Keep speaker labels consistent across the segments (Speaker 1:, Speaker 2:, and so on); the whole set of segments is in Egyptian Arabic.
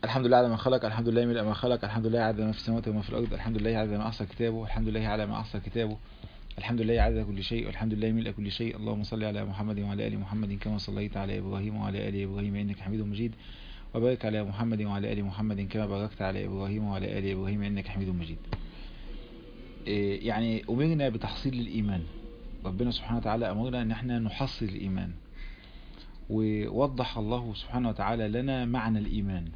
Speaker 1: الحمد لله على ما خلق الحمد لله ملء ما خلق الحمد لله عدد ما في السماوات وما في الأرض الحمد لله عدد ما أحصى كتابه الحمد لله على ما أحصى كتابه الحمد لله عدد كل شيء والحمد لله ملء كل شيء اللهم صل على محمد وعلى آل محمد كما صليت على إبراهيم وعلى آل إبراهيم إنك حميد مجيد وبارك على محمد وعلى آل محمد كما باركت على إبراهيم وعلى آل إبراهيم إنك حميد مجيد إيه يعني أمرنا بتحصيل الإيمان ربنا سبحانه وتعالى أمرنا أن احنا نحصل الإيمان ووضح الله سبحانه وتعالى لنا معنى الإيمان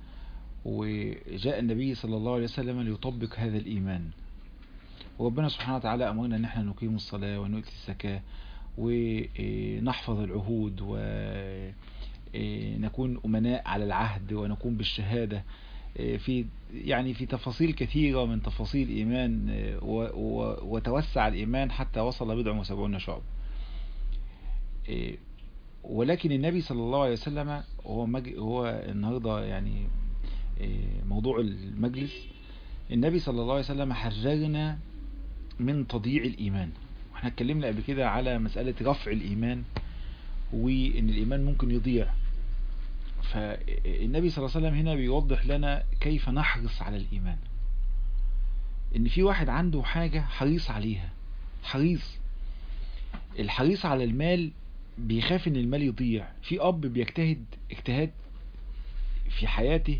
Speaker 1: وجاء النبي صلى الله عليه وسلم ليطبق هذا الإيمان وربنا سبحانه وتعالى أمرنا أن احنا نقيم الصلاة ونؤتي الزكاة ونحفظ العهود ونكون أمناء على العهد ونقوم بالشهادة في يعني في تفاصيل كثيرة من تفاصيل الإيمان وتوسع الإيمان حتى وصل بضع وسبعون شعب ولكن النبي صلى الله عليه وسلم هو مج... هو النهارده يعني موضوع المجلس النبي صلى الله عليه وسلم حذرنا من تضييع الإيمان واحنا اتكلمنا قبل كده على مسألة رفع الإيمان وإن الإيمان ممكن يضيع فالنبي صلى الله عليه وسلم هنا بيوضح لنا كيف نحرص على الإيمان إن في واحد عنده حاجة حريص عليها حريص الحريص على المال بيخاف ان المال يضيع في اب بيجتهد اجتهاد في حياته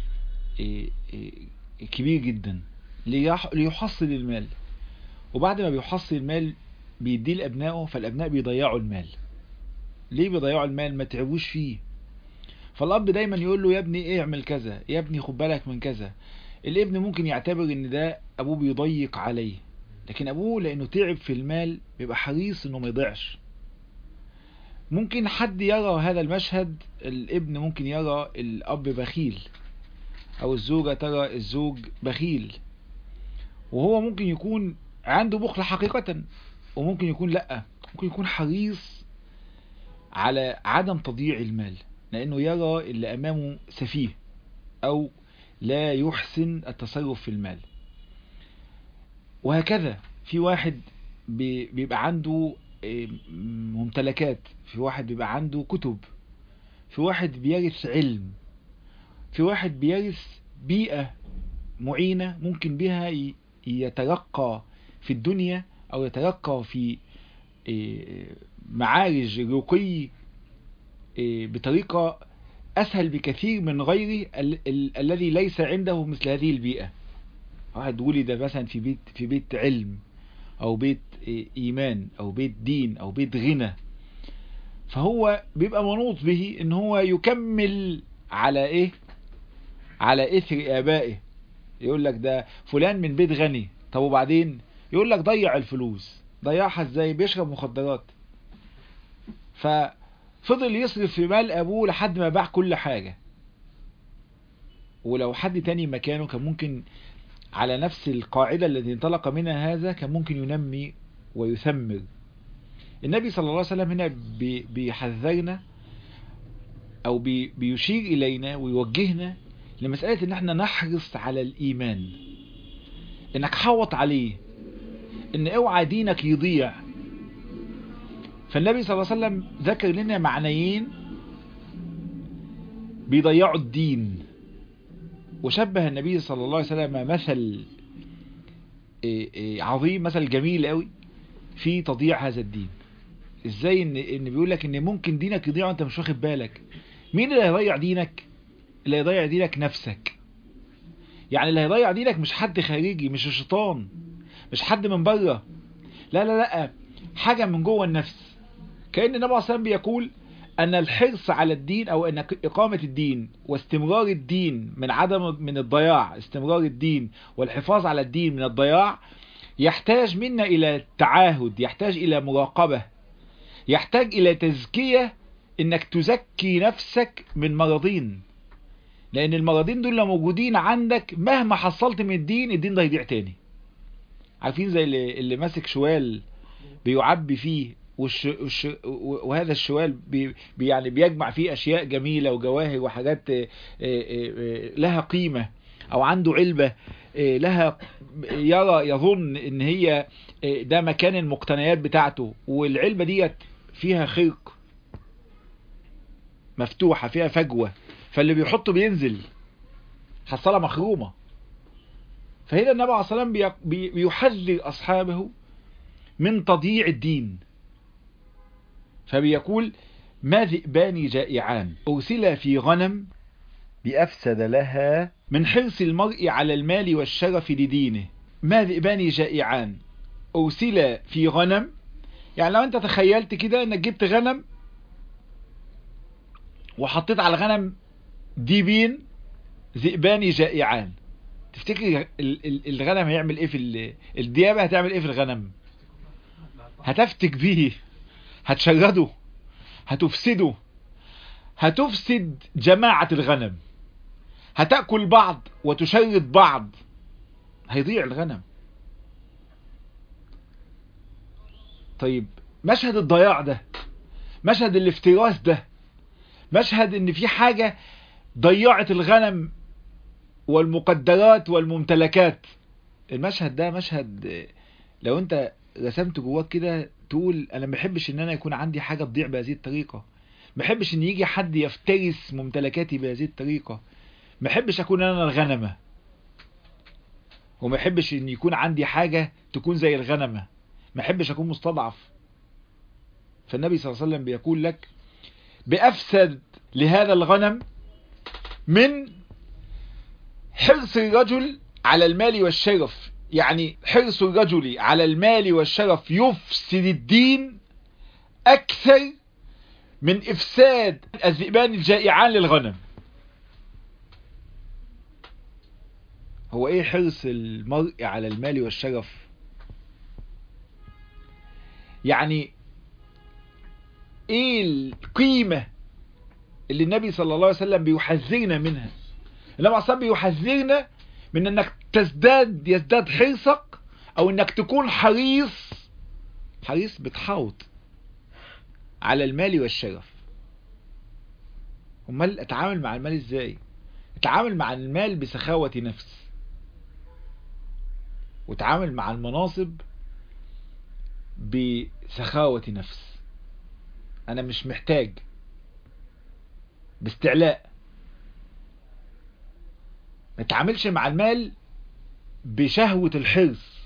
Speaker 1: كبير جدا ليحصل المال وبعد ما بيحصل المال بيديه لابنائه فالابناء بيضيعوا المال ليه بيضيعوا المال ما تعبوش فيه فالاب دايما يقول له يا ابني ايه اعمل كذا يا ابني خد بالك من كذا الابن ممكن يعتبر ان ده ابوه بيضيق عليه لكن ابوه لانه تعب في المال بيبقى حريص انه ما يضيعش ممكن حد يرى هذا المشهد الابن ممكن يرى الاب بخيل او الزوجة ترى الزوج بخيل وهو ممكن يكون عنده بخل حقيقة وممكن يكون لا ممكن يكون حريص على عدم تضييع المال لانه يرى اللي امامه سفيه او لا يحسن التصرف في المال وهكذا في واحد بيبقى عنده ممتلكات في واحد بيبقى عنده كتب في واحد بيرث علم في واحد بيرث بيئة معينة ممكن بها يترقى في الدنيا او يترقى في معارج رقي بطريقة اسهل بكثير من غيره ال ال الذي ليس عنده مثل هذه البيئة واحد ولد مثلا في بيت في بيت علم او بيت ايمان او بيت دين او بيت غنى فهو بيبقى منوط به ان هو يكمل على ايه على اثر ابائه يقول لك ده فلان من بيت غني طب وبعدين يقول لك ضيع الفلوس ضيعها ازاي بيشرب مخدرات ففضل يصرف في مال ابوه لحد ما باع كل حاجة ولو حد تاني مكانه كان ممكن على نفس القاعدة التي انطلق منها هذا كان ممكن ينمي ويثمر النبي صلى الله عليه وسلم هنا بيحذرنا او بيشير الينا ويوجهنا لمسألة ان احنا نحرص على الايمان انك حوط عليه ان اوعى دينك يضيع فالنبي صلى الله عليه وسلم ذكر لنا معنيين بيضيعوا الدين وشبه النبي صلى الله عليه وسلم مثل عظيم مثل جميل قوي في تضييع هذا الدين ازاي ان ان بيقول لك ان ممكن دينك يضيع وانت مش واخد بالك مين اللي هيضيع دينك اللي هيضيع دينك نفسك يعني اللي هيضيع دينك مش حد خارجي مش الشيطان مش حد من بره لا لا لا حاجة من جوه النفس كأن النبي صلى الله عليه وسلم بيقول أن الحرص على الدين أو أن إقامة الدين واستمرار الدين من عدم من الضياع استمرار الدين والحفاظ على الدين من الضياع يحتاج منا إلى التعاهد يحتاج إلى مراقبة يحتاج إلى تزكية إنك تزكي نفسك من مرضين لأن المرضين دول لو موجودين عندك مهما حصلت من الدين الدين ده يضيع تاني عارفين زي اللي, اللي ماسك شوال بيعبي فيه والش... والش... وهذا الشوال بي... يعني بيجمع فيه اشياء جميلة وجواهر وحاجات لها قيمة او عنده علبة لها يرى يظن ان هي ده مكان المقتنيات بتاعته والعلبة ديت فيها خرق مفتوحة فيها فجوة فاللي بيحطه بينزل حصلها مخرومة فهنا النبي عليه الصلاة والسلام بيحذر أصحابه من تضييع الدين فبيقول ما ذئبان جائعان أرسلا في غنم بأفسد لها من حرص المرء على المال والشرف لدينه ما ذئبان جائعان أرسلا في غنم يعني لو أنت تخيلت كده أنك جبت غنم وحطيت على الغنم ديبين ذئبان جائعان تفتكر الغنم هيعمل ايه في الديابة هتعمل ايه في الغنم هتفتك بيه هتشرده هتفسده هتفسد جماعة الغنم هتأكل بعض وتشرد بعض هيضيع الغنم طيب مشهد الضياع ده مشهد الافتراس ده مشهد ان في حاجة ضيعت الغنم والمقدرات والممتلكات المشهد ده مشهد لو انت رسمت جواك كده تقول انا ما بحبش ان انا يكون عندي حاجة تضيع بهذه الطريقة ما بحبش ان يجي حد يفترس ممتلكاتي بهذه الطريقة ما بحبش اكون انا الغنمة وما بحبش ان يكون عندي حاجة تكون زي الغنمة ما بحبش اكون مستضعف فالنبي صلى الله عليه وسلم بيقول لك بأفسد لهذا الغنم من حرص الرجل على المال والشرف يعني حرص الرجل على المال والشرف يفسد الدين أكثر من إفساد الذئبان الجائعان للغنم هو إيه حرص المرء على المال والشرف يعني إيه القيمة اللي النبي صلى الله عليه وسلم بيحذرنا منها النبي عليه بيحذرنا من انك تزداد يزداد حرصك او انك تكون حريص حريص بتحوط على المال والشرف امال اتعامل مع المال ازاي اتعامل مع المال بسخاوة نفس وتعامل مع المناصب بسخاوة نفس انا مش محتاج باستعلاء ما تعاملش مع المال بشهوة الحرص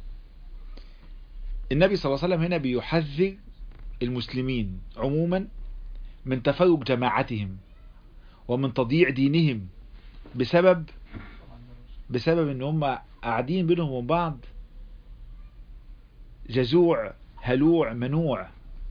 Speaker 1: النبي صلى الله عليه وسلم هنا بيحذر المسلمين عموما من تفرق جماعتهم ومن تضييع دينهم بسبب بسبب ان هم قاعدين بينهم وبين بعض جزوع هلوع منوع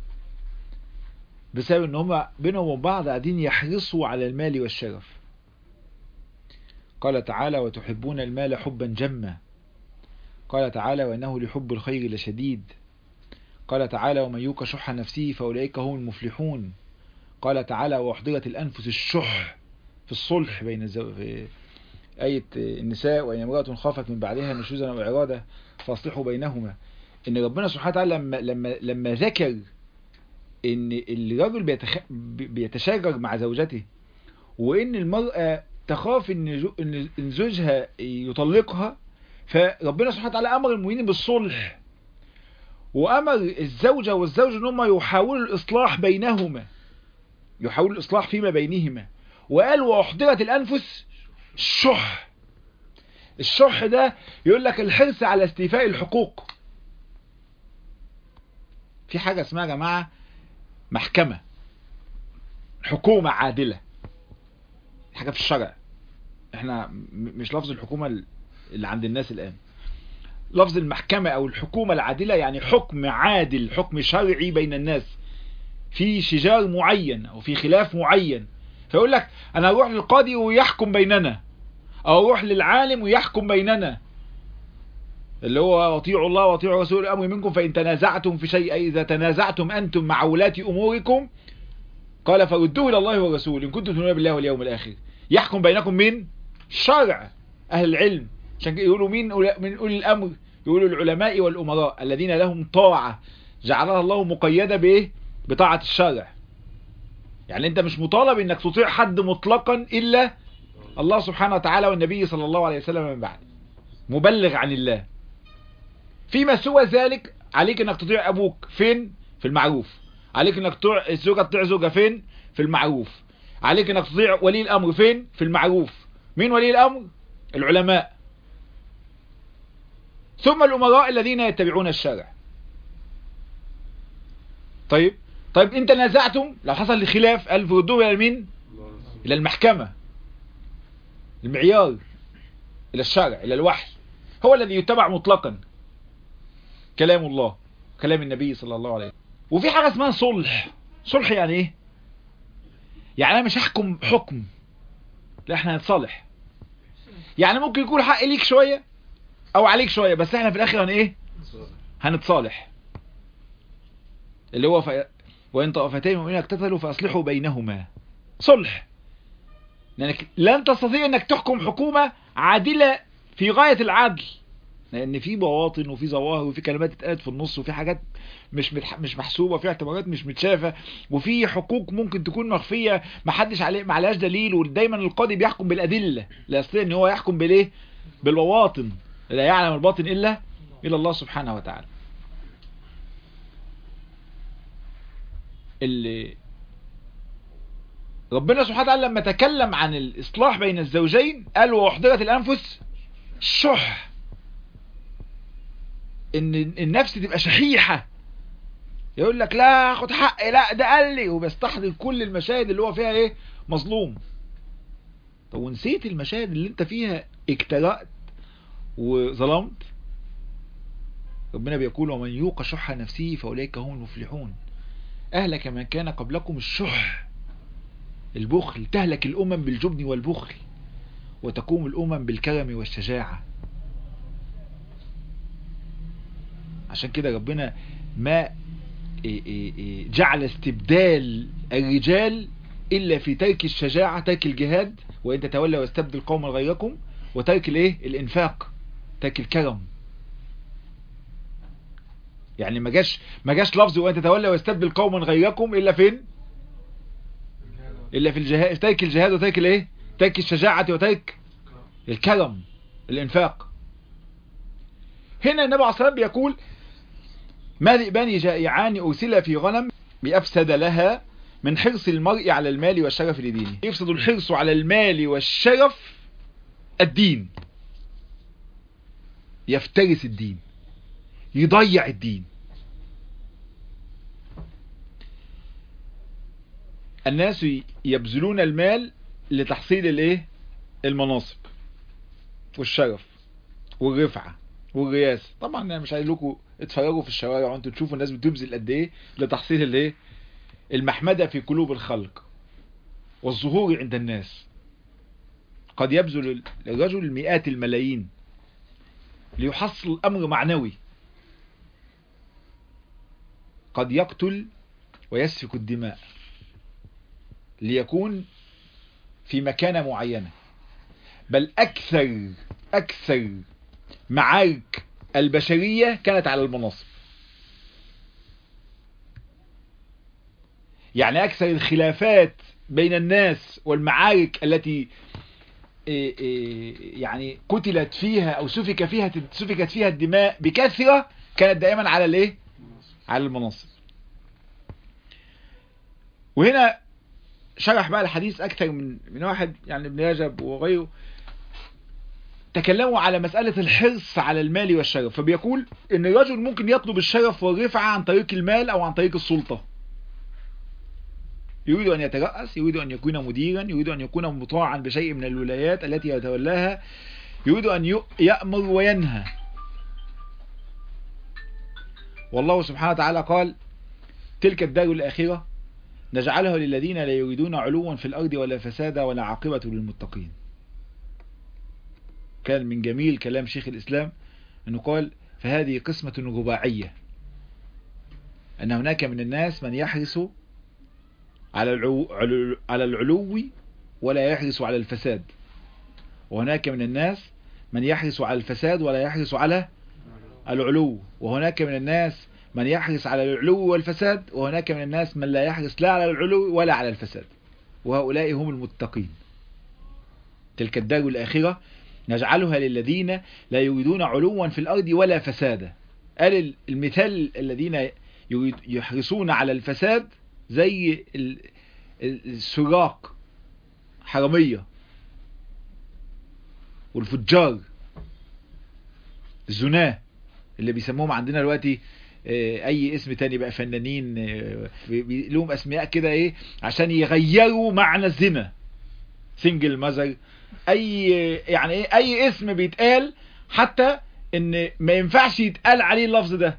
Speaker 1: بسبب ان هم بينهم وبين بعض قاعدين يحرصوا على المال والشرف قال تعالى وتحبون المال حبا جما قال تعالى وانه لحب الخير لشديد قال تعالى ومن يوق شح نفسه فاولئك هم المفلحون قال تعالى واحضرت الانفس الشح في الصلح بين الزو... في آية النساء وإن امرأة خافت من بعدها نشوزا أو إرادة فاصلحوا بينهما إن ربنا سبحانه وتعالى لما لما لما ذكر إن الرجل بيتخ... بيتشاجر مع زوجته وإن المرأة تخاف إن جو... إن زوجها يطلقها فربنا سبحانه وتعالى أمر المؤمنين بالصلح وأمر الزوجة والزوج إن هم يحاولوا الإصلاح بينهما يحاولوا الإصلاح فيما بينهما وقال وأحضرت الأنفس الشح الشح ده يقول لك الحرص على استيفاء الحقوق في حاجة اسمها يا جماعة محكمة حكومة عادلة حاجة في الشرع احنا مش لفظ الحكومة اللي عند الناس الآن لفظ المحكمة او الحكومة العادلة يعني حكم عادل حكم شرعي بين الناس في شجار معين او في خلاف معين فيقول لك انا اروح للقاضي ويحكم بيننا او اروح للعالم ويحكم بيننا اللي هو اطيعوا الله واطيعوا رسول الامر منكم فان تنازعتم في شيء اذا تنازعتم انتم مع ولاة اموركم قال فردوه الى الله والرسول ان كنتم تؤمنون بالله واليوم الاخر يحكم بينكم مين شرع اهل العلم عشان كده يقولوا مين من اولي الامر يقولوا العلماء والامراء الذين لهم طاعة جعلها الله مقيدة بايه بطاعة الشرع يعني انت مش مطالب انك تطيع حد مطلقا الا الله سبحانه وتعالى والنبي صلى الله عليه وسلم من بعد مبلغ عن الله فيما سوى ذلك عليك انك تطيع ابوك فين في المعروف عليك انك تطيع الزوجة تطيع زوجة فين في المعروف عليك انك تطيع ولي الامر فين في المعروف مين ولي الأمر العلماء ثم الأمراء الذين يتبعون الشارع طيب طيب انت نازعتم لو حصل خلاف قال فردوه الى مين الى المحكمة المعيار الى الشرع الى الوحي هو الذي يتبع مطلقا كلام الله كلام النبي صلى الله عليه وسلم وفي حاجة اسمها صلح صلح يعني ايه يعني انا مش هحكم حكم لا احنا هنتصالح يعني ممكن يكون حق ليك شوية او عليك شوية بس احنا في الاخر هن ايه هنتصالح اللي هو ف... وان طائفتين مؤمنين اقتتلوا فاصلحوا بينهما صلح لانك لن تستطيع انك تحكم حكومة عادلة في غاية العدل لان في بواطن وفي ظواهر وفي كلمات اتقالت في النص وفي حاجات مش متح... مش محسوبه وفي اعتبارات مش متشافه وفي حقوق ممكن تكون مخفيه ما حدش عليه ما عليهاش دليل ودايما القاضي بيحكم بالادله لا يستطيع ان هو يحكم بالايه بالبواطن لا يعلم الباطن الا الا الله سبحانه وتعالى اللي ربنا سبحانه وتعالى لما تكلم عن الاصلاح بين الزوجين قال واحضرت الانفس الشح ان النفس تبقى شحيحة يقول لك لا خد حقي لا ده قال لي وبيستحضر كل المشاهد اللي هو فيها ايه مظلوم طب ونسيت المشاهد اللي انت فيها اجترأت وظلمت ربنا بيقول ومن يوق شح نفسه فاولئك هم المفلحون اهلك من كان قبلكم الشح البخل تهلك الامم بالجبن والبخل وتقوم الامم بالكرم والشجاعه عشان كده ربنا ما جعل استبدال الرجال إلا في ترك الشجاعة ترك الجهاد وإن تتولى واستبدل قوما غيركم وترك الايه الانفاق ترك الكرم يعني ما جاش ما جاش لفظ وإن تتولى واستبدل قوما غيركم إلا فين إلا في الجهاد ترك الجهاد وترك الايه ترك الشجاعة وترك الكرم الانفاق هنا النبي عليه الصلاة والسلام بيقول ما ذئبان جائعان أرسل في غنم بأفسد لها من حرص المرء على المال والشرف لدينه يفسد الحرص على المال والشرف الدين يفترس الدين يضيع الدين الناس يبذلون المال لتحصيل الايه المناصب والشرف والرفعة والرياسة طبعا انا مش عايز لكم اتفرجوا في الشوارع وانتوا تشوفوا الناس بتبذل قد ايه لتحصيل الايه المحمدة في قلوب الخلق والظهور عند الناس قد يبذل الرجل مئات الملايين ليحصل امر معنوي قد يقتل ويسفك الدماء ليكون في مكانة معينة بل اكثر اكثر معارك البشرية كانت على المناصب يعني أكثر الخلافات بين الناس والمعارك التي يعني قتلت فيها أو سفك فيها سفكت فيها الدماء بكثرة كانت دائما على الايه على المناصب وهنا شرح بقى الحديث أكثر من من واحد يعني ابن رجب وغيره تكلموا على مسألة الحرص على المال والشرف فبيقول ان الرجل ممكن يطلب الشرف والرفعة عن طريق المال او عن طريق السلطة يريد ان يترأس يريد ان يكون مديرا يريد ان يكون مطاعا بشيء من الولايات التي يتولاها يريد ان يأمر وينهى والله سبحانه وتعالى قال تلك الدار الآخرة نجعلها للذين لا يريدون علوا في الأرض ولا فسادا ولا عاقبة للمتقين كان من جميل كلام شيخ الإسلام أنه قال فهذه قسمة رباعية أن هناك من الناس من يحرص على العلو, على العلو ولا يحرص على الفساد وهناك من الناس من يحرص على الفساد ولا يحرص على العلو وهناك من الناس من يحرص على العلو والفساد وهناك من الناس من لا يحرص لا على العلو ولا على الفساد وهؤلاء هم المتقين تلك الدار الآخرة نجعلها للذين لا يريدون علوا في الأرض ولا فسادا قال المثال الذين يحرصون على الفساد زي السراق حرامية والفجار الزناه اللي بيسموهم عندنا دلوقتي آه، اي اسم تاني بقى فنانين آه، بي- لهم اسماء كده ايه عشان يغيروا معنى الزنا سنجل ماذر اي يعني ايه اي اسم بيتقال حتى ان ما ينفعش يتقال عليه اللفظ ده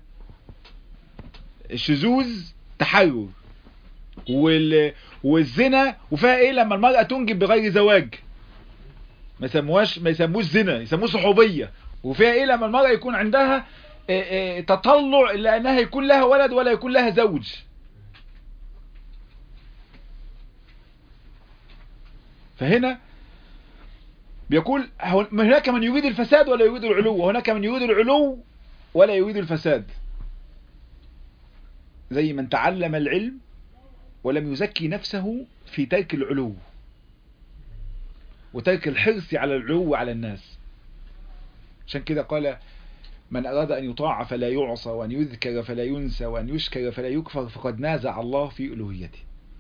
Speaker 1: الشذوذ تحرر وال... والزنا وفيها ايه لما المرأة تنجب بغير زواج ما يسموهاش ما يسموش زنا يسموه صحوبية وفيها ايه لما المرأة يكون عندها آه، آه، تطلع لانها يكون لها ولد ولا يكون لها زوج فهنا بيقول هو- هناك من يريد الفساد ولا يريد العلو وهناك من يريد العلو ولا يريد الفساد زي من تعلم العلم ولم يزكي نفسه في ترك العلو وترك الحرص على العلو على الناس عشان كده قال من أراد أن يطاع فلا يعصى وأن يذكر فلا ينسى وأن يشكر فلا يكفر فقد نازع الله في ألوهيته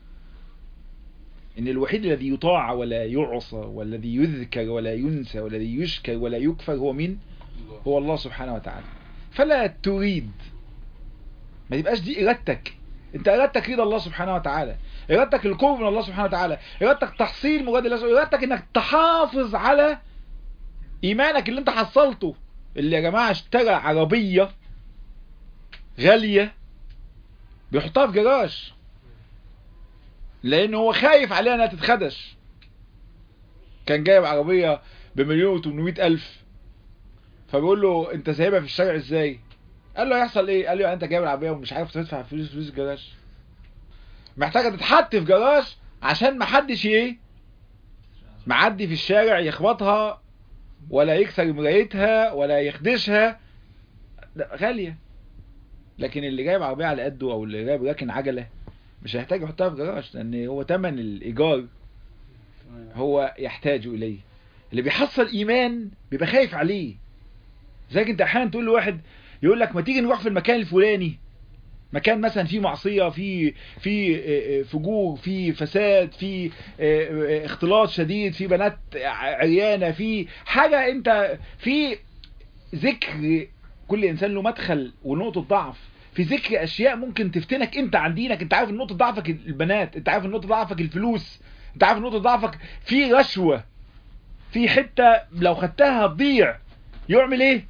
Speaker 1: إن الوحيد الذي يطاع ولا يعصى والذي يذكر ولا ينسى والذي يشكر ولا يكفر هو مين هو الله سبحانه وتعالى فلا تريد ما تبقاش دي إرادتك انت إرادتك رضا الله سبحانه وتعالى إرادتك القرب من الله سبحانه وتعالى إرادتك تحصيل مراد الله سبحانه إرادتك إنك تحافظ على إيمانك اللي انت حصلته اللي يا جماعة اشترى عربية غالية بيحطها في جراج لان هو خايف عليها انها تتخدش كان جايب عربية بمليون وتمنمية الف فبيقول له انت سايبها في الشارع ازاي قال له هيحصل ايه قال له يعني انت جايب العربية ومش عارف تدفع فلوس فلوس الجراج محتاجة تتحط في جراج عشان محدش ايه معدي في الشارع يخبطها ولا يكسر مرايتها ولا يخدشها لا غالية لكن اللي جايب عربية على قده او اللي جايب راكن عجلة مش هيحتاج يحطها في جراج لان هو تمن الايجار هو يحتاج اليه اللي بيحصل ايمان بيبقى خايف عليه زيك انت احيانا تقول لواحد يقول لك ما تيجي نروح في المكان الفلاني مكان مثلا فيه معصية فيه فيه فجور فيه فساد فيه اختلاط شديد فيه بنات عريانة فيه حاجة انت في ذكر كل انسان له مدخل ونقطة ضعف في ذكر اشياء ممكن تفتنك انت عن دينك انت عارف ان نقطة ضعفك البنات انت عارف ان نقطة ضعفك الفلوس انت عارف ان نقطة ضعفك في رشوة في حتة لو خدتها هتضيع يعمل ايه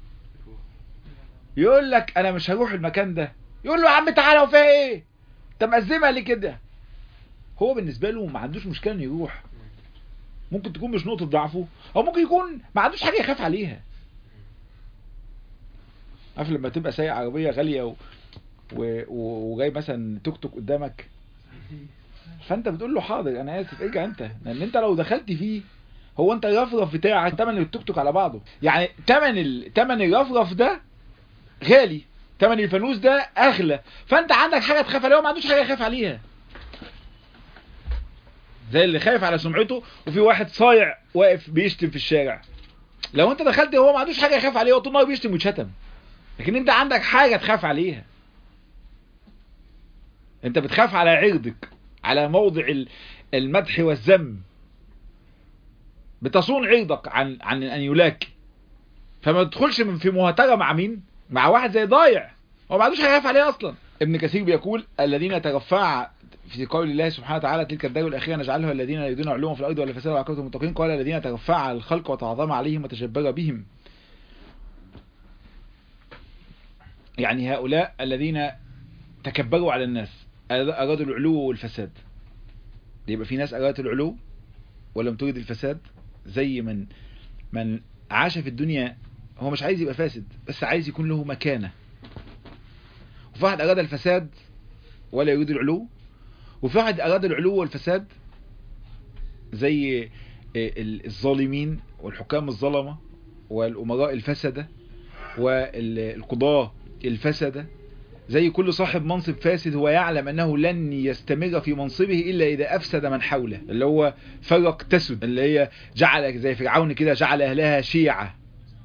Speaker 1: يقول لك انا مش هروح المكان ده يقول له يا عم تعالى وفيها ايه انت مأزمها ليه كده هو بالنسبة له ما عندوش مشكلة انه يروح ممكن تكون مش نقطة ضعفه او ممكن يكون ما عندوش حاجة يخاف عليها عارف لما تبقى سايق عربية غالية و... و... وجاي مثلا توك توك قدامك فانت بتقول له حاضر انا اسف ارجع انت لان انت لو دخلت فيه هو انت الرفرف بتاعك تمن التوك توك على بعضه يعني تمن ال... تمن الرفرف ده غالي تمن الفانوس ده اغلى فانت عندك حاجه تخاف عليها وما عندوش حاجه يخاف عليها زي اللي خايف على سمعته وفي واحد صايع واقف بيشتم في الشارع لو انت دخلت هو ما عندوش حاجه يخاف عليها وطول النهار بيشتم ويتشتم لكن انت عندك حاجه تخاف عليها انت بتخاف على عرضك على موضع المدح والذم بتصون عرضك عن عن ان يلاك فما تدخلش من في مهاتره مع مين مع واحد زي ضايع هو ما عندوش حاجه يخاف عليها اصلا ابن كثير بيقول الذين ترفع في قول الله سبحانه وتعالى تلك الدار الاخيره نجعلها الذين يريدون علوم في الارض ولا فساد وعقبه المتقين قال الذين ترفع على الخلق وتعظم عليهم وتجبر بهم يعني هؤلاء الذين تكبروا على الناس ارادوا العلو والفساد يبقى في ناس ارادت العلو ولم تريد الفساد زي من من عاش في الدنيا هو مش عايز يبقى فاسد بس عايز يكون له مكانة وفي واحد أراد الفساد ولا يريد العلو وفي واحد أراد العلو والفساد زي الظالمين والحكام الظلمة والأمراء الفسدة والقضاة الفسدة زي كل صاحب منصب فاسد هو يعلم أنه لن يستمر في منصبه إلا إذا أفسد من حوله اللي هو فرق تسد اللي هي جعل زي فرعون كده جعل أهلها شيعة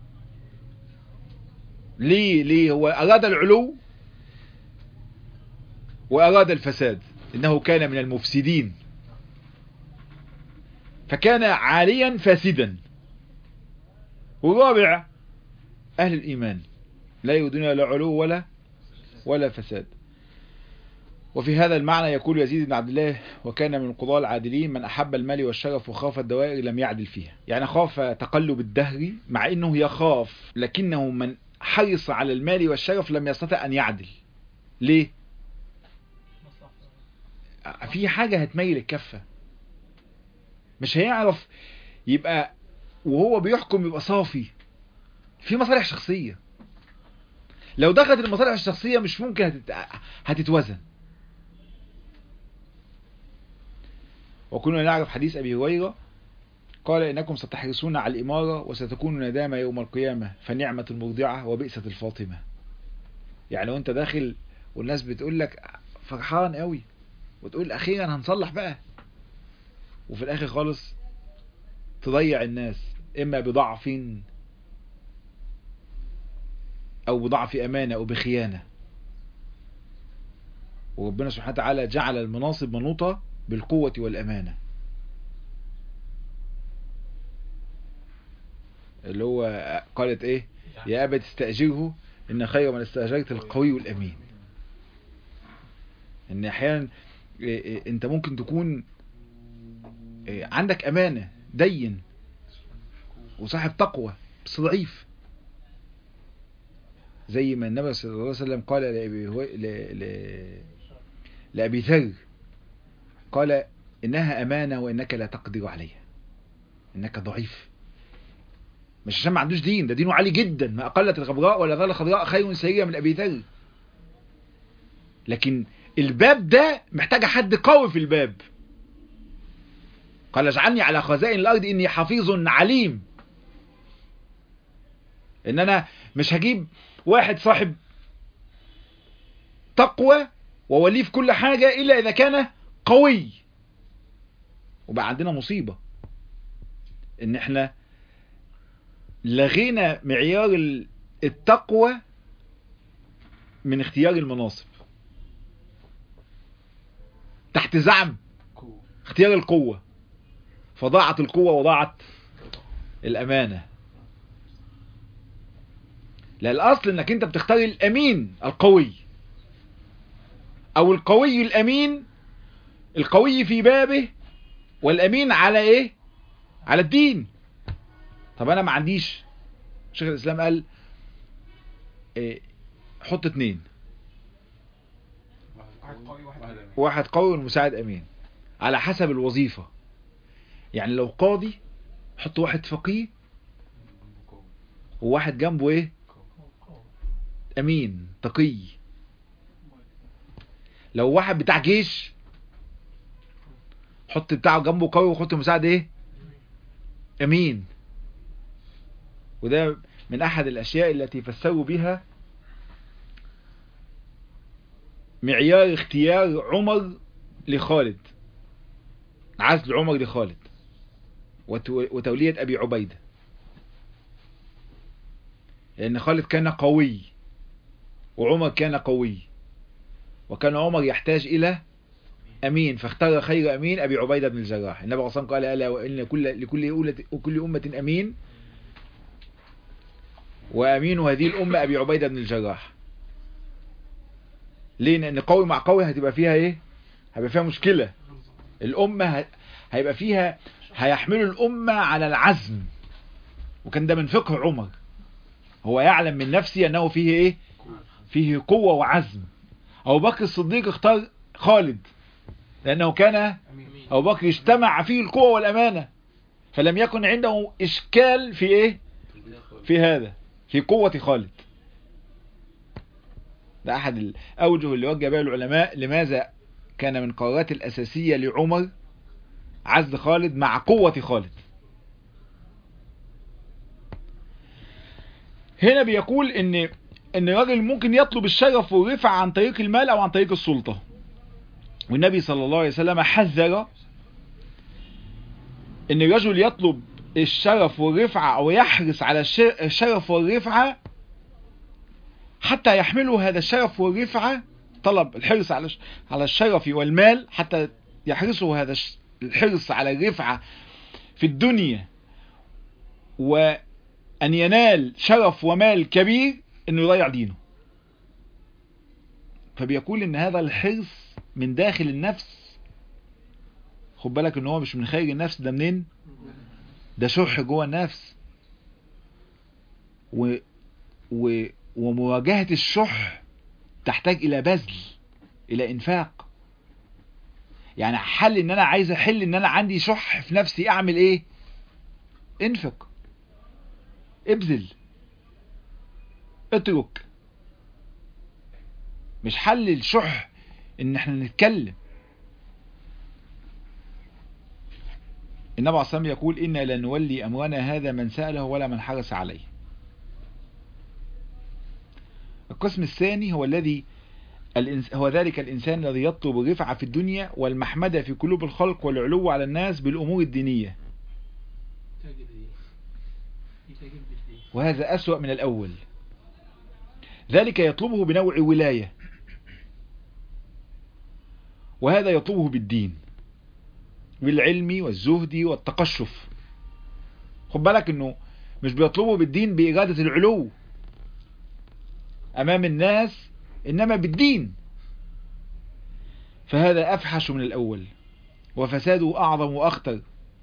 Speaker 1: ليه ليه هو أراد العلو وأراد الفساد إنه كان من المفسدين فكان عاليا فاسدا والرابع أهل الإيمان لا يريدون لا علو ولا ولا فساد وفي هذا المعنى يقول يزيد بن عبد الله وكان من القضاة العادلين من أحب المال والشرف وخاف الدوائر لم يعدل فيها يعني خاف تقلب الدهر مع أنه يخاف لكنه من حرص على المال والشرف لم يستطع أن يعدل ليه؟ في حاجة هتميل الكفة مش هيعرف يبقى وهو بيحكم يبقى صافي في مصالح شخصية لو دخلت المصالح الشخصية مش ممكن هتت... هتتوزن وكنا نعرف حديث أبي هريرة قال إنكم ستحرصون على الإمارة وستكون ندامة يوم القيامة فنعمة المرضعة وبئسة الفاطمة يعني وانت داخل والناس بتقول لك فرحان قوي وتقول أخيرا هنصلح بقى وفي الآخر خالص تضيع الناس إما بضعف أو بضعف أمانة أو بخيانة وربنا سبحانه وتعالى جعل المناصب منوطة بالقوة والأمانة اللي هو قالت ايه يا أبت استأجره إن خير من استأجرت القوي الأمين إن أحيانا أنت ممكن تكون عندك أمانة دين وصاحب تقوى بس ضعيف زي ما النبي صلى الله عليه وسلم قال لأبي, هو... ل... ل... لأبي ذر قال إنها أمانة وإنك لا تقدر عليها إنك ضعيف مش عشان ما عندوش دين ده دينه عالي جدا ما أقلت الغبراء ولا ظل خضراء خير سرية من أبي ذر لكن الباب ده محتاج حد قوي في الباب قال اجعلني على خزائن الأرض إني حفيظ عليم إن أنا مش هجيب واحد صاحب تقوى ووليه في كل حاجة إلا إذا كان قوي وبقى عندنا مصيبة إن إحنا لغينا معيار التقوى من اختيار المناصب تحت زعم اختيار القوة فضاعت القوة وضاعت الأمانة لا الأصل انك انت بتختار الأمين القوي او القوي الأمين القوي في بابه والأمين على ايه على الدين طب انا ما عنديش شيخ الاسلام قال إيه حط اتنين واحد قوي والمساعد امين على حسب الوظيفة يعني لو قاضي حط واحد فقيه وواحد جنبه ايه امين تقي لو واحد بتاع جيش حط بتاعه جنبه قوي وحط مساعد ايه امين وده من احد الاشياء التي فسروا بها معيار اختيار عمر لخالد عزل عمر لخالد وتولية ابي عبيدة لان خالد كان قوي وعمر كان قوي وكان عمر يحتاج الى امين فاختار خير امين ابي عبيدة بن الجراح النبي صلى الله عليه وسلم قال الا وان كل لكل كل امه امين وامين هذه الامه ابي عبيدة بن الجراح ليه لان قوي مع قوي هتبقى فيها ايه هيبقى فيها مشكلة الامه هيبقى فيها هيحملوا الامه على العزم وكان ده من فقه عمر هو يعلم من نفسه انه فيه ايه فيه قوة وعزم ابو بكر الصديق اختار خالد لانه كان ابو بكر اجتمع فيه القوة والامانة فلم يكن عنده اشكال في ايه في هذا في قوة خالد ده احد الاوجه اللي وجه بها العلماء لماذا كان من قرارات الاساسية لعمر عزل خالد مع قوة خالد هنا بيقول ان ان الراجل ممكن يطلب الشرف والرفعة عن طريق المال او عن طريق السلطة والنبي صلى الله عليه وسلم حذر ان الرجل يطلب الشرف والرفعة او يحرص على الشرف والرفعة حتى يحمله هذا الشرف والرفعة طلب الحرص على على الشرف والمال حتى يحرصه هذا الحرص على الرفعة في الدنيا ان ينال شرف ومال كبير انه يضيع دينه فبيقول ان هذا الحرص من داخل النفس خد بالك ان هو مش من خارج النفس ده منين ده شح جوه النفس و... و... ومواجهة الشح تحتاج الى بذل الى انفاق يعني حل ان انا عايز احل ان انا عندي شح في نفسي اعمل ايه انفق ابذل اترك مش حل الشح ان احنا نتكلم النبي عليه الصلاة والسلام يقول إنا لا نولي أمرنا هذا من سأله ولا من حرس عليه القسم الثاني هو الذي هو ذلك الإنسان الذي يطلب الرفعة في الدنيا والمحمدة في قلوب الخلق والعلو على الناس بالأمور الدينية وهذا أسوأ من الأول ذلك يطلبه بنوع ولاية وهذا يطلبه بالدين بالعلم والزهد والتقشف خد بالك انه مش بيطلبه بالدين بإرادة العلو أمام الناس إنما بالدين فهذا أفحش من الأول وفساده أعظم وأخطر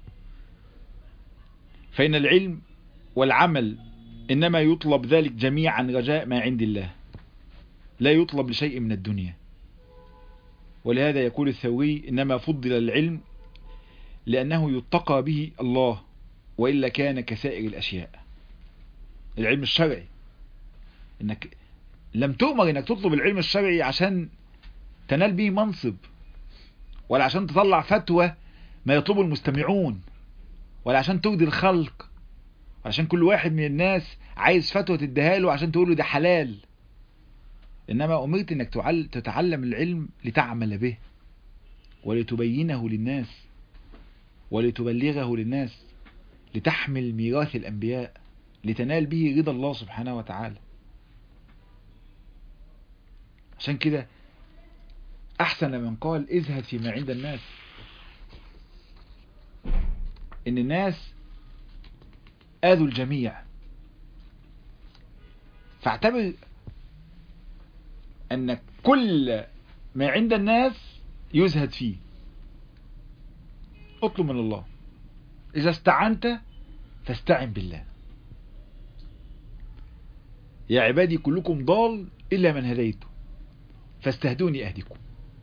Speaker 1: فإن العلم والعمل إنما يطلب ذلك جميعا رجاء ما عند الله لا يطلب لشيء من الدنيا ولهذا يقول الثوري إنما فضل العلم لأنه يتقى به الله وإلا كان كسائر الأشياء العلم الشرعي إنك لم تؤمر إنك تطلب العلم الشرعي عشان تنال به منصب ولا عشان تطلع فتوى ما يطلبه المستمعون ولا عشان ترضي الخلق عشان كل واحد من الناس عايز فتوى تديها له عشان تقول له ده حلال إنما أمرت إنك تتعلم العلم لتعمل به ولتبينه للناس ولتبلغه للناس لتحمل ميراث الأنبياء لتنال به رضا الله سبحانه وتعالى عشان كده أحسن من قال اذهب فيما عند الناس إن الناس آذوا الجميع فاعتبر أن كل ما عند الناس يزهد فيه اطلب من الله إذا استعنت فاستعن بالله يا عبادي كلكم ضال إلا من هديته فاستهدوني أهدكم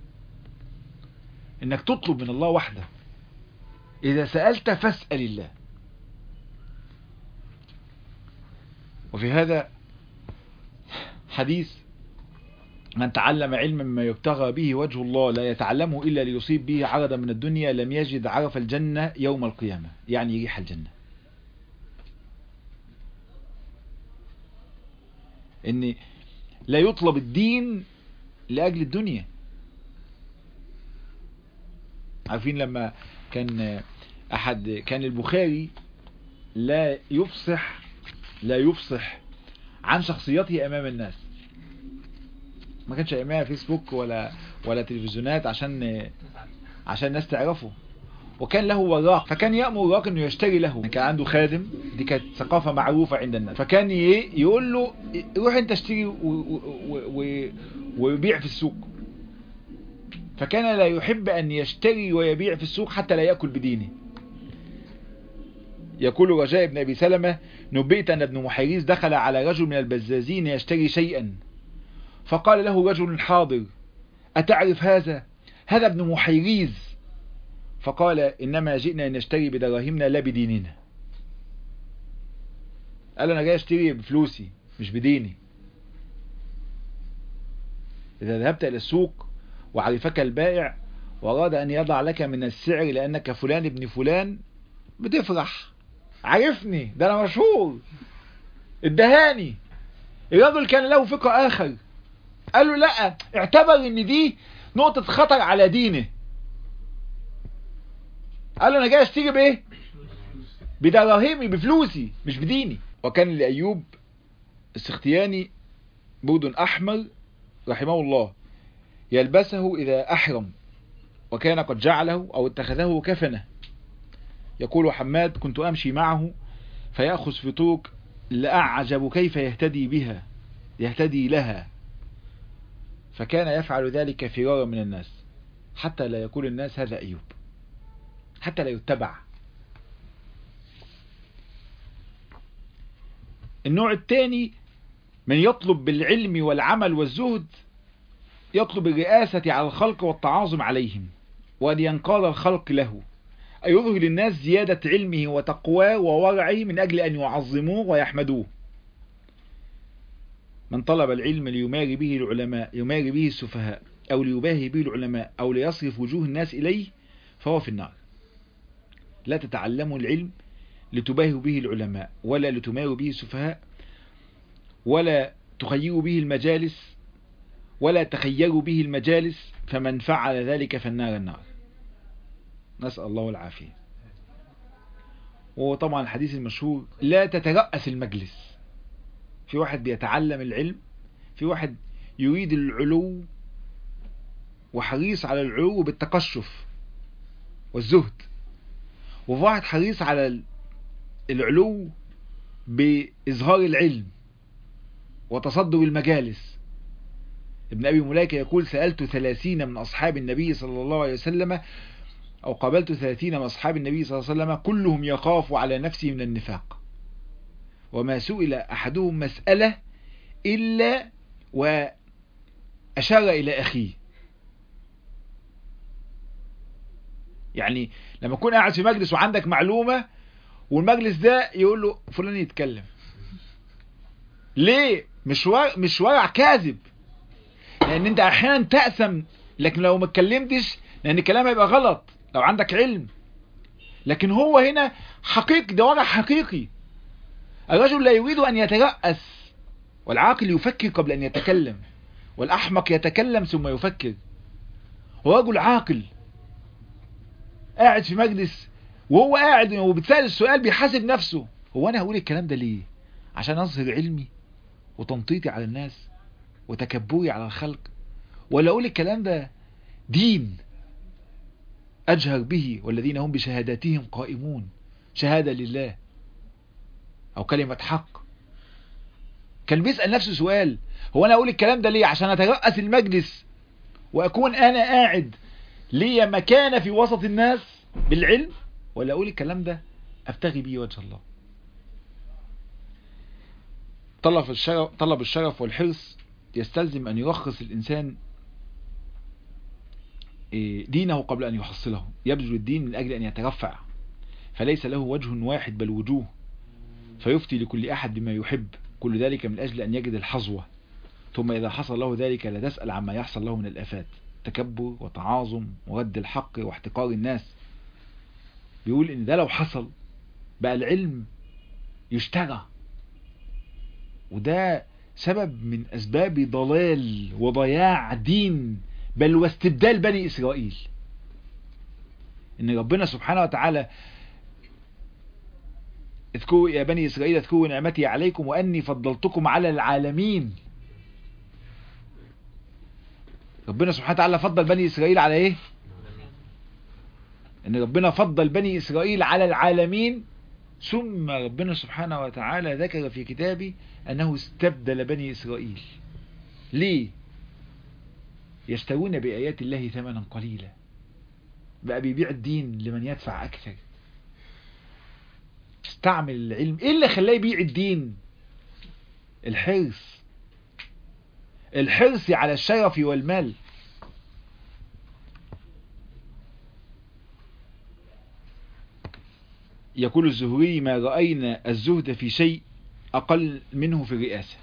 Speaker 1: إنك تطلب من الله وحده إذا سألت فاسأل الله وفي هذا حديث من تعلم علما مما يبتغى به وجه الله لا يتعلمه إلا ليصيب به عرضا من الدنيا لم يجد عرف الجنة يوم القيامة يعني ريح الجنة ان لا يطلب الدين لأجل الدنيا عارفين لما كان أحد كان البخاري لا يفصح لا يفصح عن شخصيته أمام الناس ما كانش ايامها فيسبوك ولا ولا تلفزيونات عشان عشان الناس تعرفه وكان له وراق فكان يأمر وراق انه يشتري له كان عنده خادم دي كانت ثقافة معروفة عند الناس فكان يقول له روح انت اشتري ويبيع في السوق فكان لا يحب ان يشتري ويبيع في السوق حتى لا يأكل بدينه يقول رجاء بن ابي سلمة نبئت ان ابن محيريز دخل على رجل من البزازين يشتري شيئا فقال له رجل حاضر أتعرف هذا هذا ابن محيريز فقال إنما جئنا نشتري بدراهمنا لا بديننا قال أنا جاي أشتري بفلوسي مش بديني إذا ذهبت إلى السوق وعرفك البائع وأراد أن يضع لك من السعر لأنك فلان ابن فلان بتفرح عرفني ده أنا مشهور ادهاني الرجل كان له فكر آخر قال له لا اعتبر ان دي نقطة خطر على دينه قال له انا جاي اشتري بايه بدراهمي بفلوسي مش بديني وكان لأيوب السختياني بود أحمر رحمه الله يلبسه إذا أحرم وكان قد جعله أو اتخذه كفنه يقول حماد كنت أمشي معه فيأخذ في طرق لأعجب كيف يهتدي بها يهتدي لها فكان يفعل ذلك فرارا من الناس حتى لا يقول الناس هذا أيوب حتى لا يتبع النوع الثاني من يطلب بالعلم والعمل والزهد يطلب الرئاسة على الخلق والتعاظم عليهم وأن ينقاد الخلق له أي يظهر للناس زيادة علمه وتقواه وورعه من أجل أن يعظموه ويحمدوه من طلب العلم ليماري به العلماء يماري به السفهاء أو ليباهي به العلماء أو ليصرف وجوه الناس إليه فهو في النار لا تتعلموا العلم لتباهوا به العلماء ولا لتماروا به السفهاء ولا تخيروا به المجالس ولا تخيروا به المجالس فمن فعل ذلك فالنار النار نسأل الله العافية وطبعا الحديث المشهور لا تترأس المجلس في واحد بيتعلم العلم في واحد يريد العلو وحريص على العلو بالتقشف والزهد وفي واحد حريص على العلو بإظهار العلم وتصدر المجالس ابن أبي ملايكة يقول سألت ثلاثين من أصحاب النبي صلى الله عليه وسلم أو قابلت ثلاثين من أصحاب النبي صلى الله عليه وسلم كلهم يخاف على نفسه من النفاق وما سئل أحدهم مسألة إلا وأشار إلى أخيه يعني لما تكون قاعد في مجلس وعندك معلومة والمجلس ده يقول له فلان يتكلم ليه مش ورع مش ورع كاذب لان انت احيانا تأثم لكن لو ما اتكلمتش لان الكلام هيبقى غلط لو عندك علم لكن هو هنا حقيقي ده ورع حقيقي الرجل لا يريد ان يترأس والعاقل يفكر قبل ان يتكلم والاحمق يتكلم ثم يفكر هو رجل عاقل قاعد في مجلس وهو قاعد وبتسأل السؤال بيحاسب نفسه هو انا هقول الكلام ده ليه عشان اظهر علمي وتنطيطي على الناس وتكبري على الخلق ولا اقول الكلام ده دين اجهر به والذين هم بشهاداتهم قائمون شهادة لله او كلمة حق كان بيسأل نفسه سؤال هو انا اقول الكلام ده ليه عشان اترأس المجلس واكون انا قاعد ليا مكانة في وسط الناس بالعلم ولا اقول الكلام ده ابتغي بيه وجه الله طلب الشرف, طلب الشرف والحرص يستلزم أن يرخص الإنسان دينه قبل أن يحصله يبذل الدين من أجل أن يترفع فليس له وجه واحد بل وجوه فيفتي لكل أحد بما يحب كل ذلك من أجل أن يجد الحظوة ثم إذا حصل له ذلك لا تسأل عما يحصل له من الآفات تكبر وتعاظم ورد الحق واحتقار الناس بيقول إن ده لو حصل بقى العلم يشترى وده سبب من أسباب ضلال وضياع دين بل واستبدال بني إسرائيل إن ربنا سبحانه وتعالى اذكروا يا بني إسرائيل اذكروا نعمتي عليكم وأني فضلتكم على العالمين ربنا سبحانه وتعالى فضل بني إسرائيل على إيه إن ربنا فضل بني إسرائيل على العالمين ثم ربنا سبحانه وتعالى ذكر في كتابه أنه استبدل بني إسرائيل ليه يشترون بآيات الله ثمنا قليلا بقى بيبيع الدين لمن يدفع أكثر استعمل العلم ايه اللي خلاه يبيع الدين الحرص الحرص على الشرف والمال يقول الزهري ما رأينا الزهد في شيء أقل منه في الرئاسة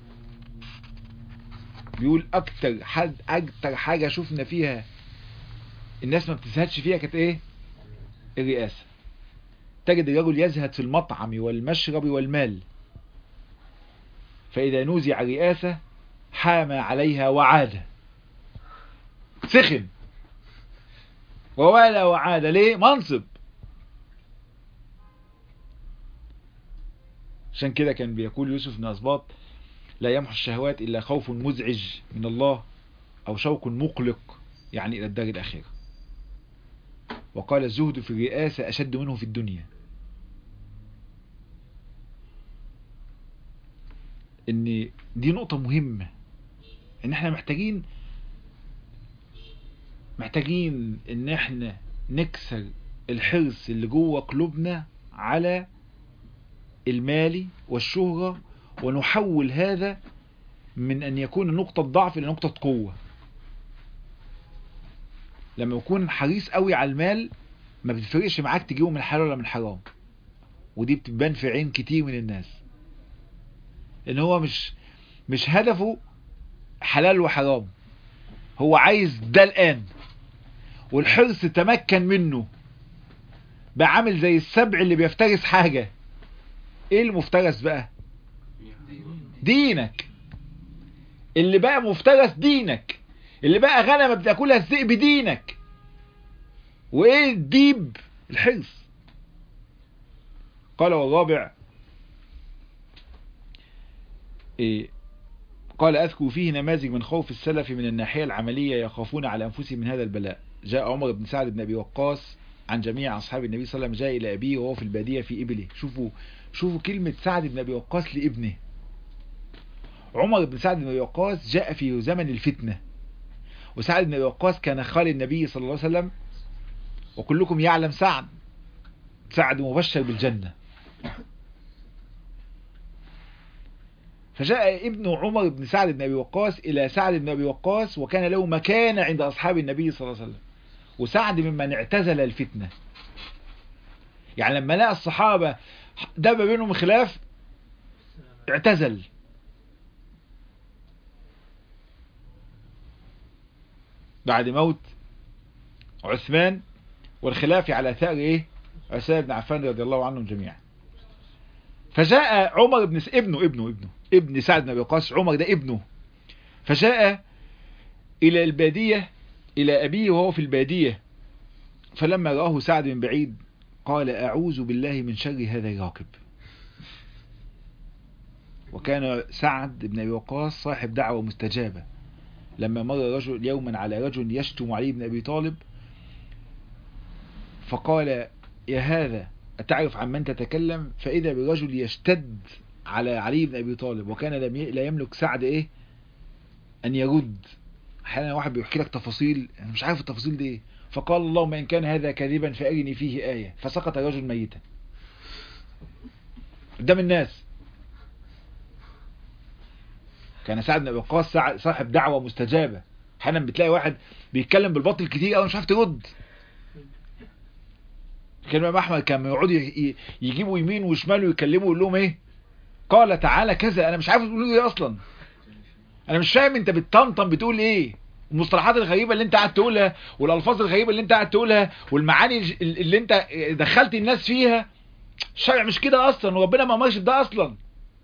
Speaker 1: بيقول أكتر حد أكتر حاجة شفنا فيها الناس ما بتزهدش فيها كانت إيه الرئاسة تجد الرجل يزهد في المطعم والمشرب والمال فإذا نوزع الرئاسة حام عليها وعاد سخن ووالى وعاد ليه منصب عشان كده كان بيقول يوسف بن أسباط لا يمحو الشهوات إلا خوف مزعج من الله أو شوق مقلق يعني إلى الدار الأخيرة وقال الزهد في الرئاسة أشد منه في الدنيا ان دي نقطة مهمة ان احنا محتاجين محتاجين ان احنا نكسر الحرص اللي جوه قلوبنا على المال والشهرة ونحول هذا من ان يكون نقطة ضعف الى نقطة قوة لما يكون حريص قوي على المال ما بتفرقش معاك تجيبه من الحلال ولا من الحرام ودي بتبان في عين كتير من الناس ان هو مش مش هدفه حلال وحرام هو عايز ده الان والحرص تمكن منه بقى عامل زي السبع اللي بيفترس حاجة ايه المفترس بقى دينك اللي بقى مفترس دينك اللي بقى غنمة بتاكلها الذئب دينك وايه الديب الحرص قال والرابع إيه قال أذكر فيه نماذج من خوف السلف من الناحية العملية يخافون على أنفسهم من هذا البلاء جاء عمر بن سعد بن أبي وقاص عن جميع أصحاب النبي صلى الله عليه وسلم جاء إلى أبيه وهو في البادية في إبله شوفوا شوفوا كلمة سعد بن أبي وقاص لابنه عمر بن سعد بن أبي وقاص جاء في زمن الفتنة وسعد بن أبي وقاص كان خال النبي صلى الله عليه وسلم وكلكم يعلم سعد سعد مبشر بالجنة فجاء ابن عمر بن سعد بن أبي وقاص إلى سعد بن أبي وقاص وكان له مكانة عند أصحاب النبي صلى الله عليه وسلم وسعد ممن اعتزل الفتنة يعني لما لقى الصحابة دب بينهم خلاف اعتزل بعد موت عثمان والخلاف على ثأر ايه عثمان بن عفان رضي الله عنهم جميعا فجاء عمر بن س... ابنه ابنه ابنه ابن سعد بن ابي وقاص عمر ده ابنه فجاء الى البادية الى ابيه وهو في البادية فلما رآه سعد من بعيد قال اعوذ بالله من شر هذا الراكب وكان سعد بن ابي وقاص صاحب دعوة مستجابة لما مر رجل يوما على رجل يشتم علي بن ابي طالب فقال يا هذا أتعرف عن من تتكلم فإذا برجل يشتد على علي بن أبي طالب وكان لم ي... لا يملك سعد إيه أن يرد أحيانا واحد بيحكي لك تفاصيل أنا مش عارف التفاصيل دي إيه فقال اللهم إن كان هذا كاذبا فأرني فيه آية فسقط الرجل ميتا قدام الناس كان سعد بن أبي وقاص صاحب دعوة مستجابة أحيانا بتلاقي واحد بيتكلم بالباطل كتير أو مش عارف ترد كان الإمام أحمد كان يقعدوا يجيبوا يمين وشمال ويكلموا ويقول لهم إيه قال تعالى كذا أنا مش عارف تقولوا إيه أصلا أنا مش فاهم أنت بتطمطم بتقول إيه المصطلحات الغريبة اللي أنت قاعد تقولها والألفاظ الغريبة اللي أنت قاعد تقولها والمعاني اللي أنت دخلت الناس فيها الشرع مش كده أصلا وربنا ما أمرش بده أصلا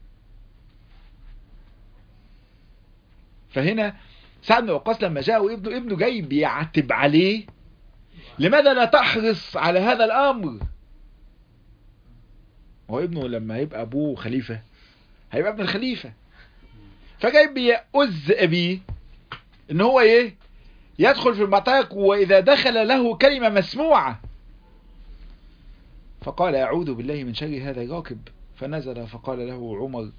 Speaker 1: فهنا سعد بن وقاص لما جاء وابنه ابنه جاي بيعتب عليه لماذا لا تحرص على هذا الامر هو ابنه لما هيبقى ابوه خليفة هيبقى ابن الخليفة فجاي بيأز ابيه ان هو ايه يدخل في المعترك واذا دخل له كلمة مسموعة فقال اعوذ بالله من شر هذا الراكب فنزل فقال له عمر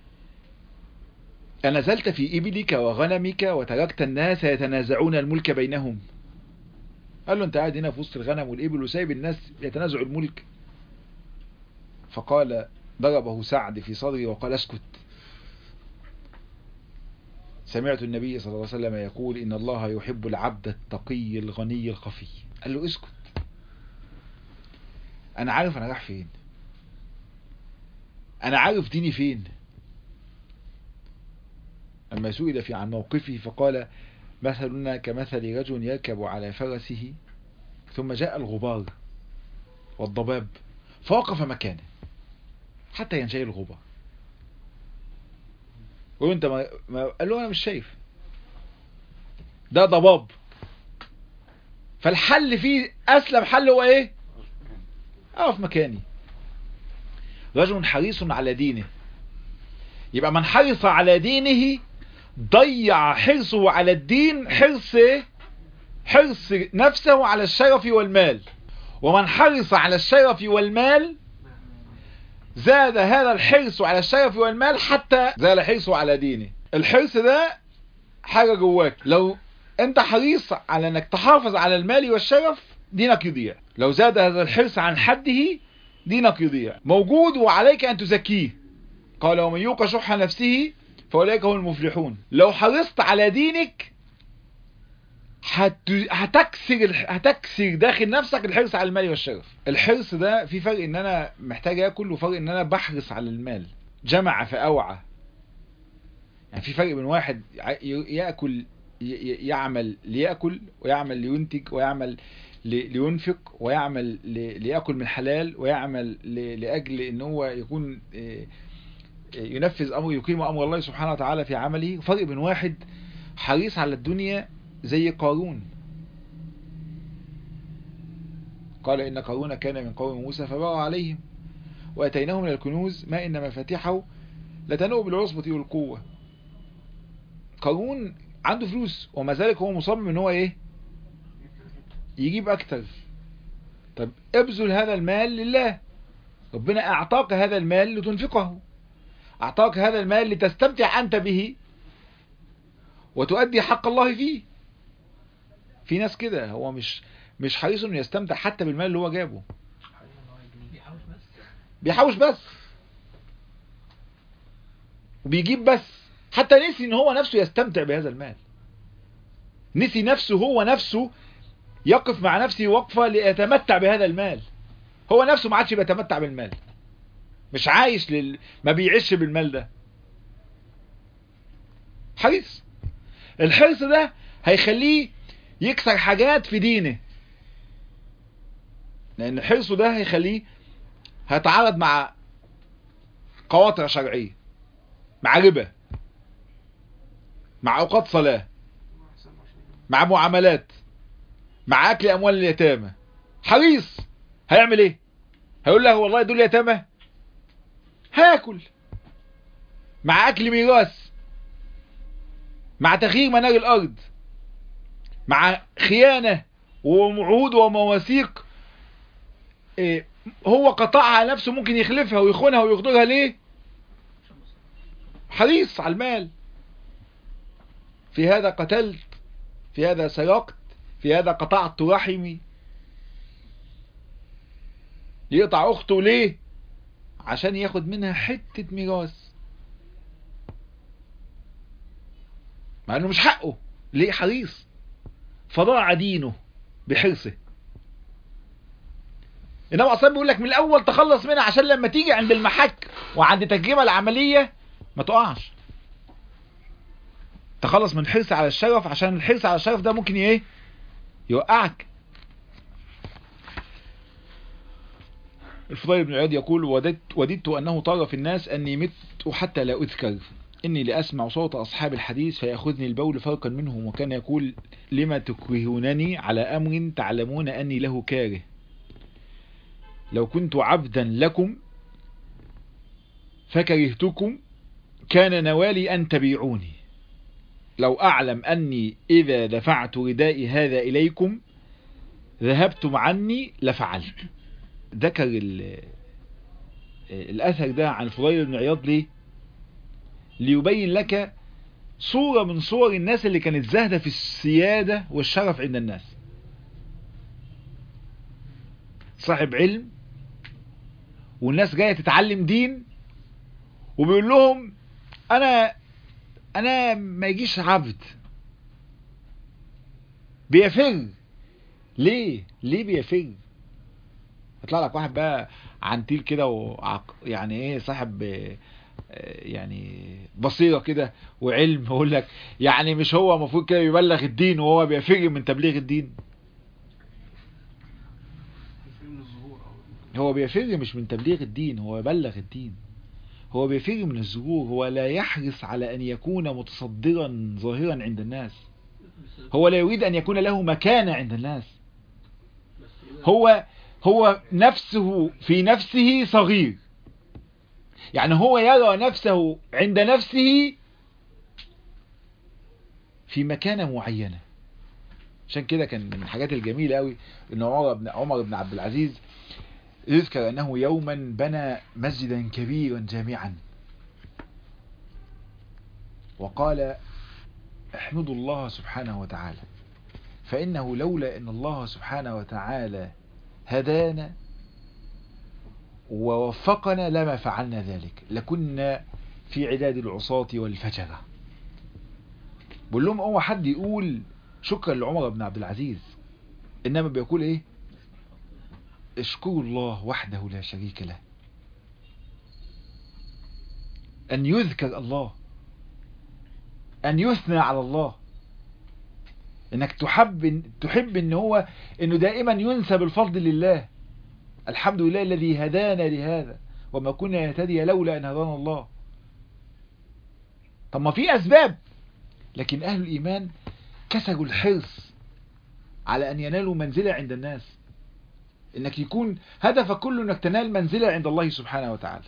Speaker 1: أنزلت في إبلك وغنمك وتركت الناس يتنازعون الملك بينهم قال له انت قاعد هنا في وسط الغنم والإبل وسايب الناس يتنازعوا الملك فقال ضربه سعد في صدره وقال اسكت سمعت النبي صلى الله عليه وسلم يقول إن الله يحب العبد التقي الغني الخفي قال له اسكت أنا عارف أنا راح فين أنا عارف ديني فين لما سئل في عن موقفه فقال مثلنا كمثل رجل يركب على فرسه ثم جاء الغبار والضباب فوقف مكانه حتى ينشأ الغبار قال انت ما... ما... قال له انا مش شايف ده ضباب فالحل فيه اسلم حل هو ايه اقف مكاني رجل حريص على دينه يبقى من حرص على دينه ضيع حرصه على الدين حرص حرص نفسه على الشرف والمال ومن حرص على الشرف والمال زاد هذا الحرص على الشرف والمال حتى زال حرصه على دينه الحرص ده حاجة جواك لو انت حريص على انك تحافظ على المال والشرف دينك يضيع لو زاد هذا الحرص عن حده دينك يضيع موجود وعليك ان تزكيه قال ومن يوق شح نفسه فاولئك هم المفلحون لو حرصت على دينك هت... هتكسر هتكسر داخل نفسك الحرص على المال والشرف الحرص ده في فرق ان انا محتاج اكل وفرق ان انا بحرص على المال جمع فاوعى يعني في فرق بين واحد ياكل يعمل ليأكل ويعمل لينتج ويعمل لينفق ويعمل ليأكل من حلال ويعمل لأجل ان هو يكون ينفذ أمر يقيم أمر الله سبحانه وتعالى في عمله فرق بين واحد حريص على الدنيا زي قارون قال إن قارون كان من قوم موسى فبغى عليهم وأتيناه من الكنوز ما إن مفاتيحه لتنوء بالعصبة والقوة قارون عنده فلوس وما ذلك هو مصمم ان هو ايه يجيب اكتر طب ابذل هذا المال لله ربنا اعطاك هذا المال لتنفقه اعطاك هذا المال لتستمتع انت به وتؤدي حق الله فيه في ناس كده هو مش مش حريص انه يستمتع حتى بالمال اللي هو جابه بيحوش بس وبيجيب بس حتى نسي ان هو نفسه يستمتع بهذا المال نسي نفسه هو نفسه يقف مع نفسه وقفة ليتمتع بهذا المال هو نفسه ما عادش بيتمتع بالمال مش عايش لل... ما بيعيش بالمال ده حريص الحرص ده هيخليه يكسر حاجات في دينه لان حرصه ده هيخليه هيتعارض مع قواطع شرعية مع ربا مع اوقات صلاة مع معاملات مع اكل اموال اليتامى حريص هيعمل ايه هيقول له والله دول يتامى هاكل مع اكل ميراث مع تغيير منار الارض مع خيانة ووعود ومواثيق إيه هو قطعها نفسه ممكن يخلفها ويخونها ويخضرها ليه حريص على المال في هذا قتلت في هذا سرقت في هذا قطعت رحمي يقطع اخته ليه عشان ياخد منها حتة ميراث مع انه مش حقه ليه حريص فضاع دينه بحرصه انما اصلا بيقول لك من الاول تخلص منها عشان لما تيجي عند المحك وعند التجربة العملية ما تقعش تخلص من الحرص على الشرف عشان الحرص على الشرف ده ممكن ايه يوقعك الفضيل بن عياض يقول وددت, وددت أنه طار في الناس أني مت حتى لا أذكر إني لأسمع صوت أصحاب الحديث فيأخذني البول فرقا منهم وكان يقول لما تكرهونني على أمر تعلمون أني له كاره لو كنت عبدا لكم فكرهتكم كان نوالي أن تبيعوني لو أعلم أني إذا دفعت ردائي هذا إليكم ذهبتم عني لفعلت ذكر الأثر ده عن فضيل بن عياض ليه ليبين لك صورة من صور الناس اللي كانت زاهدة في السيادة والشرف عند الناس صاحب علم والناس جاية تتعلم دين وبيقول لهم انا انا ما يجيش عبد بيفر ليه ليه بيفر يطلع لك واحد بقى عنتيل كده وعق... يعني ايه صاحب يعني بصيره كده وعلم يقول لك يعني مش هو المفروض كده يبلغ الدين وهو بيفر من تبليغ الدين هو بيفر مش من تبليغ الدين هو يبلغ الدين هو بيفر من الظهور هو لا يحرص على أن يكون متصدرا ظاهرا عند الناس هو لا يريد أن يكون له مكانة عند الناس هو هو نفسه في نفسه صغير يعني هو يرى نفسه عند نفسه في مكانة معينة عشان كده كان من الحاجات الجميلة قوي ان عمر بن عمر بن عبد العزيز يذكر أنه يوما بنى مسجدا كبيرا جامعا وقال احمدوا الله سبحانه وتعالى فإنه لولا أن الله سبحانه وتعالى هدانا ووفقنا لما فعلنا ذلك لكنا في عداد العصاة والفجرة بقول لهم هو حد يقول شكرا لعمر بن عبد العزيز إنما بيقول إيه اشكروا الله وحده لا شريك له أن يذكر الله أن يثنى على الله انك تحب تحب ان هو انه دائما ينسب الفضل لله الحمد لله الذي هدانا لهذا وما كنا نهتدي لولا ان هدانا الله طب ما في اسباب لكن اهل الايمان كسروا الحرص على ان ينالوا منزلة عند الناس انك يكون هدفك كله انك تنال منزلة عند الله سبحانه وتعالى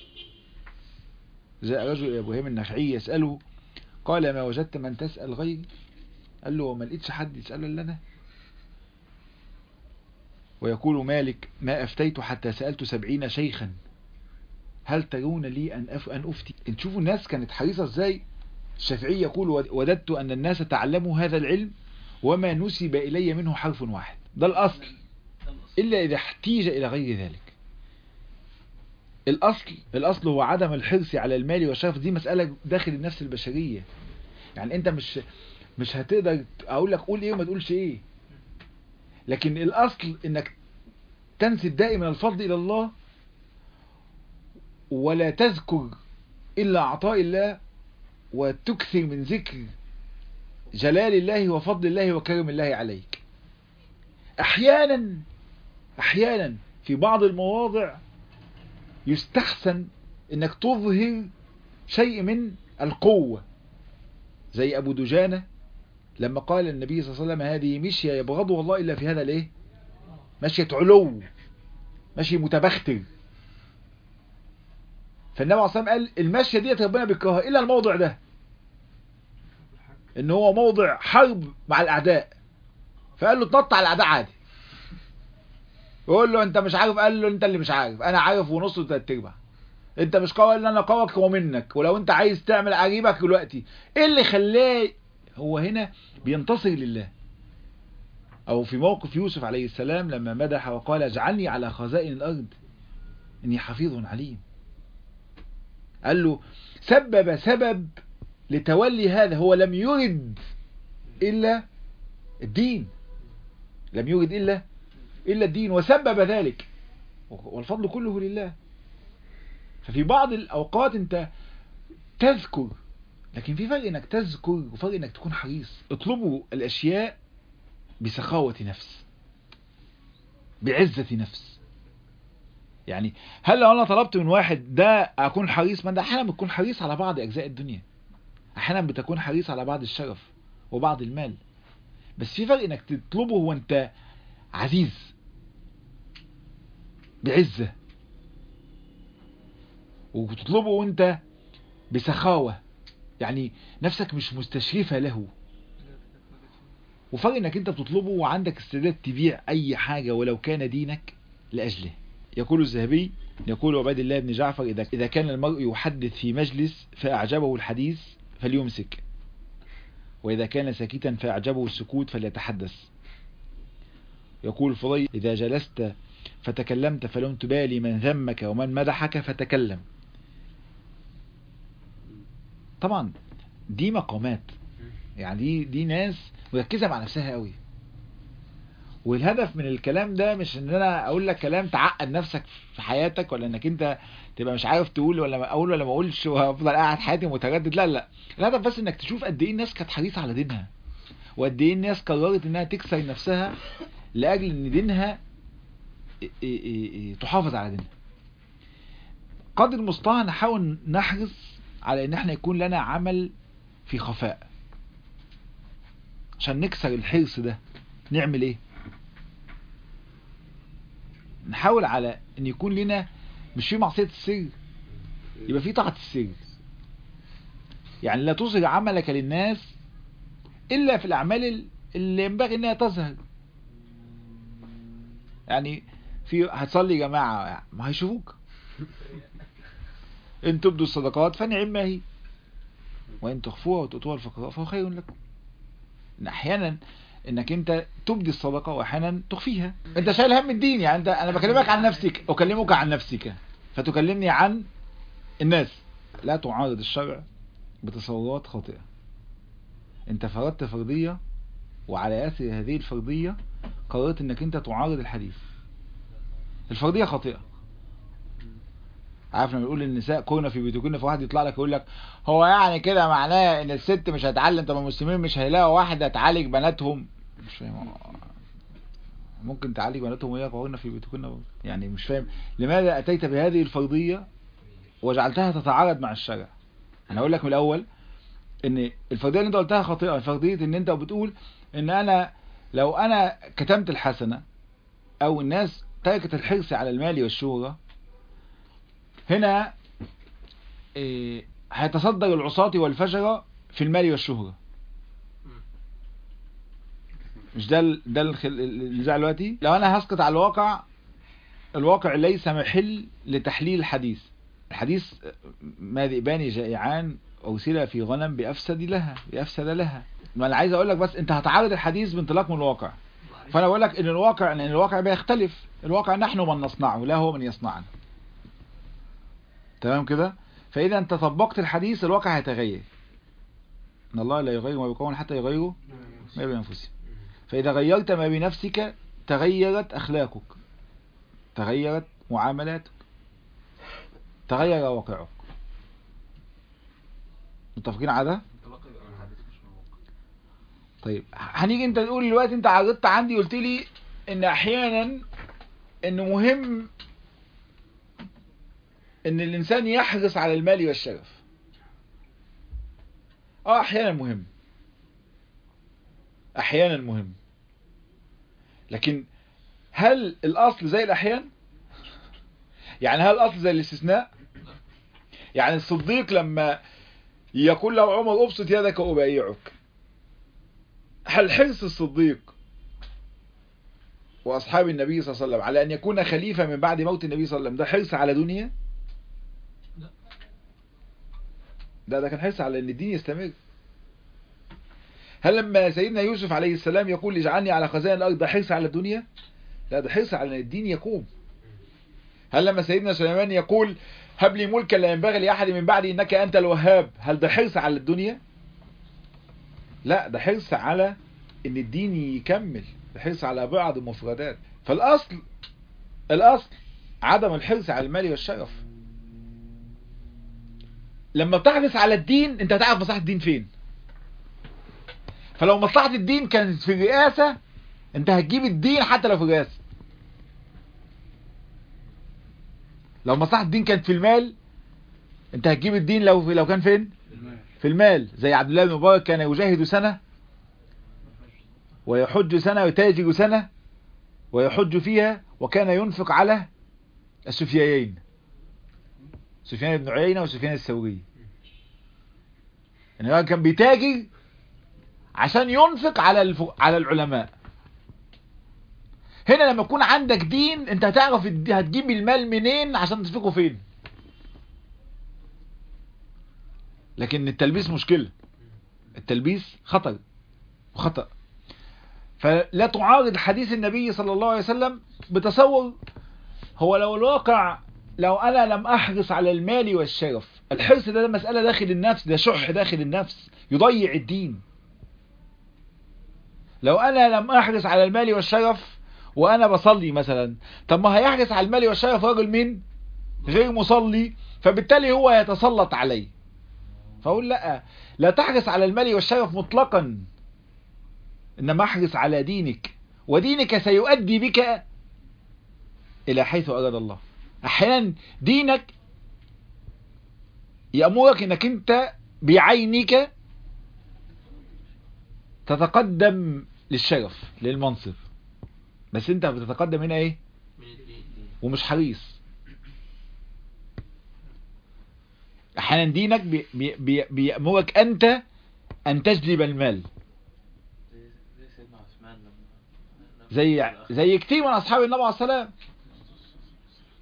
Speaker 1: جاء رجل الى ابراهيم النخعي يسأله قال ما وجدت من تسأل غيري قال له وما لقيتش حد يسأله الا انا ويقول مالك ما أفتيت حتى سألت سبعين شيخا هل ترون لي أن, أف... أن أفتي إن تشوفوا الناس كانت حريصة إزاي الشافعي يقول وددت أن الناس تعلموا هذا العلم وما نسب إلي منه حرف واحد ده الأصل إلا إذا احتيج إلى غير ذلك الأصل الأصل هو عدم الحرص على المال والشرف دي مسألة داخل النفس البشرية يعني أنت مش مش هتقدر أقول لك قول إيه وما تقولش إيه لكن الأصل إنك تنسب دائما الفضل إلى الله ولا تذكر إلا عطاء الله وتكثر من ذكر جلال الله وفضل الله وكرم الله عليك أحيانا أحيانا في بعض المواضع يستحسن انك تظهر شيء من القوة زي ابو دجانة لما قال النبي صلى الله عليه وسلم هذه مشية يبغضها الله الا في هذا الايه مشية علو مشي متبختر فالنبي عليه الصلاة والسلام قال المشية دي ربنا بيكرهها الا الموضع ده ان هو موضع حرب مع الاعداء فقال له تنط على الاعداء عادي يقول له انت مش عارف قال له انت اللي مش عارف انا عارف ونص وتلات ارباع انت مش قوي الا انا قوي اقوى منك ولو انت عايز تعمل عجيبك دلوقتي ايه اللي خلاه هو هنا بينتصر لله او في موقف يوسف عليه السلام لما مدح وقال اجعلني على خزائن الارض اني حفيظ عليم قال له سبب سبب لتولي هذا هو لم يرد الا الدين لم يرد الا إلا الدين وسبب ذلك والفضل كله لله ففي بعض الأوقات أنت تذكر لكن في فرق أنك تذكر وفرق أنك تكون حريص اطلبوا الأشياء بسخاوة نفس بعزة نفس يعني هل لو أنا طلبت من واحد ده أكون حريص من ده أحيانا بتكون حريص على بعض أجزاء الدنيا أحيانا بتكون حريص على بعض الشرف وبعض المال بس في فرق أنك تطلبه وأنت عزيز بعزة وتطلبه وانت بسخاوة يعني نفسك مش مستشرفة له وفرق انك انت بتطلبه وعندك استعداد تبيع اي حاجة ولو كان دينك لأجله يقول الذهبي يقول عباد الله بن جعفر إذا, إذا كان المرء يحدث في مجلس فأعجبه الحديث فليمسك وإذا كان ساكتا فأعجبه السكوت فليتحدث يقول فضي إذا جلست فتكلمت فلم تبالي من ذمك ومن مدحك فتكلم طبعا دي مقامات يعني دي, دي ناس مركزة مع نفسها قوي والهدف من الكلام ده مش ان انا اقول لك كلام تعقد نفسك في حياتك ولا انك انت تبقى مش عارف تقول ولا اقول ولا ما اقولش وافضل قاعد حياتي متردد لا لا الهدف بس انك تشوف قد ايه الناس كانت حريصة على دينها وقد ايه الناس قررت انها تكسر نفسها لاجل ان دينها تحافظ على دينها قدر المستطاع نحاول نحرص على ان احنا يكون لنا عمل في خفاء عشان نكسر الحرص ده نعمل ايه نحاول على ان يكون لنا مش في معصية السر يبقى في طاعة السر يعني لا تظهر عملك للناس الا في الاعمال اللي ينبغي انها تظهر يعني في في هتصلي جماعة ما هيشوفوك ان تبدوا الصدقات فنعم ما هي وان تخفوها وتؤتوها الفقراء فهو خير لكم ان احيانا انك انت تبدي الصدقة واحيانا تخفيها انت شايل هم الدين يعني انت انا بكلمك عن نفسك اكلمك عن نفسك فتكلمني عن الناس لا تعارض الشرع بتصورات خاطئة انت فرضت فرضية وعلى اثر هذه الفرضية قررت انك انت تعارض الحديث الفرضية خاطئة عارف لما بيقول للنساء كونا في بيوتكن فواحد يطلع لك يقول لك هو يعني كده معناه ان الست مش هتعلم طب المسلمين مش هيلاقوا واحدة تعالج بناتهم مش فاهم ممكن تعالج بناتهم وهي قرنا في بيوتكن يعني مش فاهم لماذا اتيت بهذه الفرضية وجعلتها تتعارض مع الشرع انا اقول لك من الاول ان الفرضيه اللي انت قلتها خاطئه فرضيه ان انت بتقول ان انا لو انا كتمت الحسنه او الناس تركت الحرص على المال والشهره هنا إيه هيتصدر العصاة والفجرة في المال والشهرة مش ده ال- ده الخل- النزاع دلوقتي لو انا هسقط على الواقع الواقع ليس محل لتحليل الحديث الحديث ما ذئبان جائعان أرسل في غنم بأفسد لها بأفسد لها ما أنا عايز أقول لك بس أنت هتعارض الحديث بانطلاق من الواقع فأنا بقول لك إن الواقع إن الواقع بيختلف الواقع نحن من نصنعه لا هو من يصنعنا تمام كده فإذا أنت طبقت الحديث الواقع هيتغير إن الله لا يغير ما بقوم حتى يغيروا ما بأنفسهم فإذا غيرت ما بنفسك تغيرت أخلاقك تغيرت معاملاتك تغير واقعك متفقين على ده؟ طيب هنيجي انت تقول دلوقتي انت عرضت عندي قلت لي ان احيانا ان مهم ان الانسان يحرص على المال والشرف اه احيانا مهم احيانا مهم لكن هل الاصل زي الاحيان يعني هل الاصل زي الاستثناء يعني الصديق لما يقول له عمر ابسط يدك وابايعك هل حرص الصديق واصحاب النبي صلى الله عليه وسلم على ان يكون خليفة من بعد موت النبي صلى الله عليه وسلم ده حرص على دنيا ده ده كان حرص على ان الدين يستمر هل لما سيدنا يوسف عليه السلام يقول اجعلني على خزائن الارض ده حرص على الدنيا لا ده حرص على ان الدين يقوم هل لما سيدنا سليمان يقول هب لي ملكا لا ينبغي لاحد من بعدي انك انت الوهاب هل ده حرص على الدنيا لا ده حرص على ان الدين يكمل ده حرص على بعض المفردات فالاصل الاصل عدم الحرص على المال والشرف لما بتحرص على الدين انت هتعرف مصلحة الدين فين فلو مصلحة الدين كانت في الرئاسة انت هتجيب الدين حتى لو في الرئاسة لو مصلحة الدين كانت في المال انت هتجيب الدين لو لو كان فين في المال زي عبد الله بن مبارك كان يجاهد سنة ويحج سنة ويتاجر سنة ويحج فيها وكان ينفق على السفيانين سفيان بن عيينة وسفيان الثوري يعني هو كان بيتاجر عشان ينفق على الف... على العلماء هنا لما يكون عندك دين انت هتعرف الد- هتجيب المال منين عشان تنفقه فين لكن التلبيس مشكلة التلبيس خطر وخطأ فلا تعارض حديث النبي صلى الله عليه وسلم بتصور هو لو الواقع لو انا لم احرص على المال والشرف الحرص ده, ده مسألة داخل النفس ده شح داخل النفس يضيع الدين لو انا لم احرص على المال والشرف وانا بصلي مثلا طب ما هيحرص على المال والشرف راجل مين غير مصلي فبالتالي هو يتسلط عليه فاقول لا لا تحرص على المال والشرف مطلقا انما احرص على دينك ودينك سيؤدي بك الى حيث اراد الله احيانا دينك يأمرك انك انت بعينك تتقدم للشرف للمنصب بس انت بتتقدم هنا ايه ومش حريص احيانا دينك بي بي بي بيأمرك انت ان تجلب المال
Speaker 2: زي زي سيدنا عثمان لما
Speaker 1: زي زي كتير من اصحاب النبي عليه السلام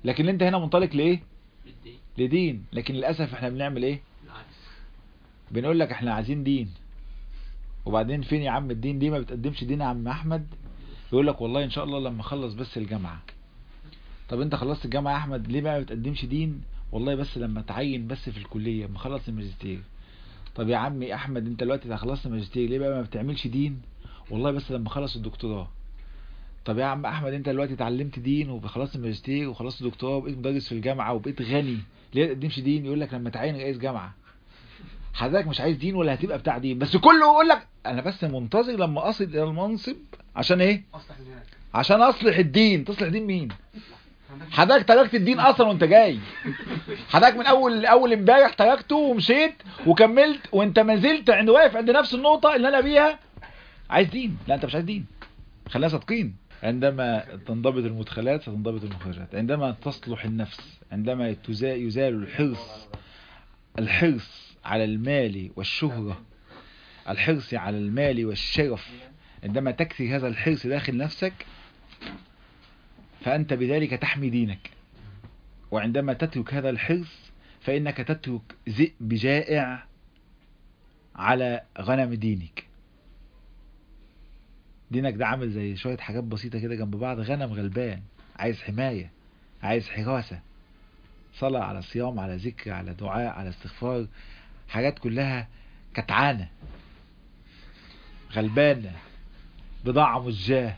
Speaker 1: لكن انت هنا منطلق لايه
Speaker 2: بالدين
Speaker 1: لدين لكن للاسف احنا بنعمل ايه
Speaker 2: العكس
Speaker 1: بنقول لك احنا عايزين دين وبعدين فين يا عم الدين دي ما بتقدمش دين يا عم احمد يقول لك والله ان شاء الله لما اخلص بس الجامعه طب انت خلصت الجامعه يا احمد ليه بقى ما بتقدمش دين والله بس لما اتعين بس في الكليه ما اخلص الماجستير طب يا عمي احمد انت دلوقتي خلصت الماجستير ليه بقى ما بتعملش دين والله بس لما اخلص الدكتوراه طب يا عم احمد انت دلوقتي اتعلمت دين وخلصت الماجستير وخلصت الدكتوراه وبقيت مدرس في الجامعه وبقيت غني ليه ما تقدمش دين يقول لك لما تعين رئيس جامعه حضرتك مش عايز دين ولا هتبقى بتاع دين بس كله يقول لك انا بس منتظر لما اصل الى المنصب عشان ايه
Speaker 3: اصلح لذلك
Speaker 1: عشان اصلح الدين تصلح دين مين حضرتك تركت الدين اصلا وانت جاي حضرتك من اول اول امبارح تركته ومشيت وكملت وانت ما زلت عند واقف عند نفس النقطه اللي انا بيها عايز دين لا انت مش عايز دين خلينا صادقين عندما تنضبط المدخلات ستنضبط المخرجات عندما تصلح النفس عندما تزا- يزال الحرص الحرص على المال والشهرة الحرص على المال والشرف عندما تكثر هذا الحرص داخل نفسك فأنت بذلك تحمي دينك وعندما تترك هذا الحرص فإنك تترك ذئب جائع على غنم دينك دينك ده عامل زي شوية حاجات بسيطة كده جنب بعض غنم غلبان عايز حماية عايز حراسة صلاة على صيام على ذكر على دعاء على استغفار حاجات كلها كتعانة غلبانة بضاعة مزجاه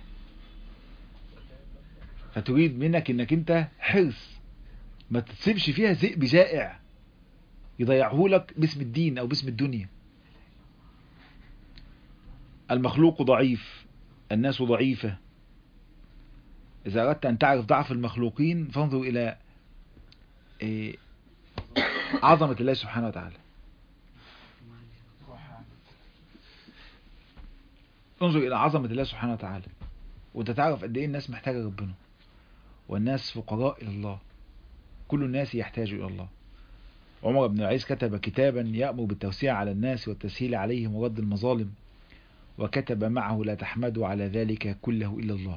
Speaker 1: فتريد منك انك انت حرص ما تسيبش فيها ذئب جائع يضيعه لك باسم الدين او باسم الدنيا المخلوق ضعيف الناس ضعيفة إذا أردت أن تعرف ضعف المخلوقين فانظر إلى إيه، عظمة الله سبحانه وتعالى انظر إلى عظمة الله سبحانه وتعالى وانت تعرف قد ايه الناس محتاجة ربنا والناس فقراء إلى الله كل الناس يحتاج إلى الله عمر بن العزيز كتب كتابا يأمر بالتوسيع على الناس والتسهيل عليهم ورد المظالم وكتب معه لا تحمدوا على ذلك كله إلا الله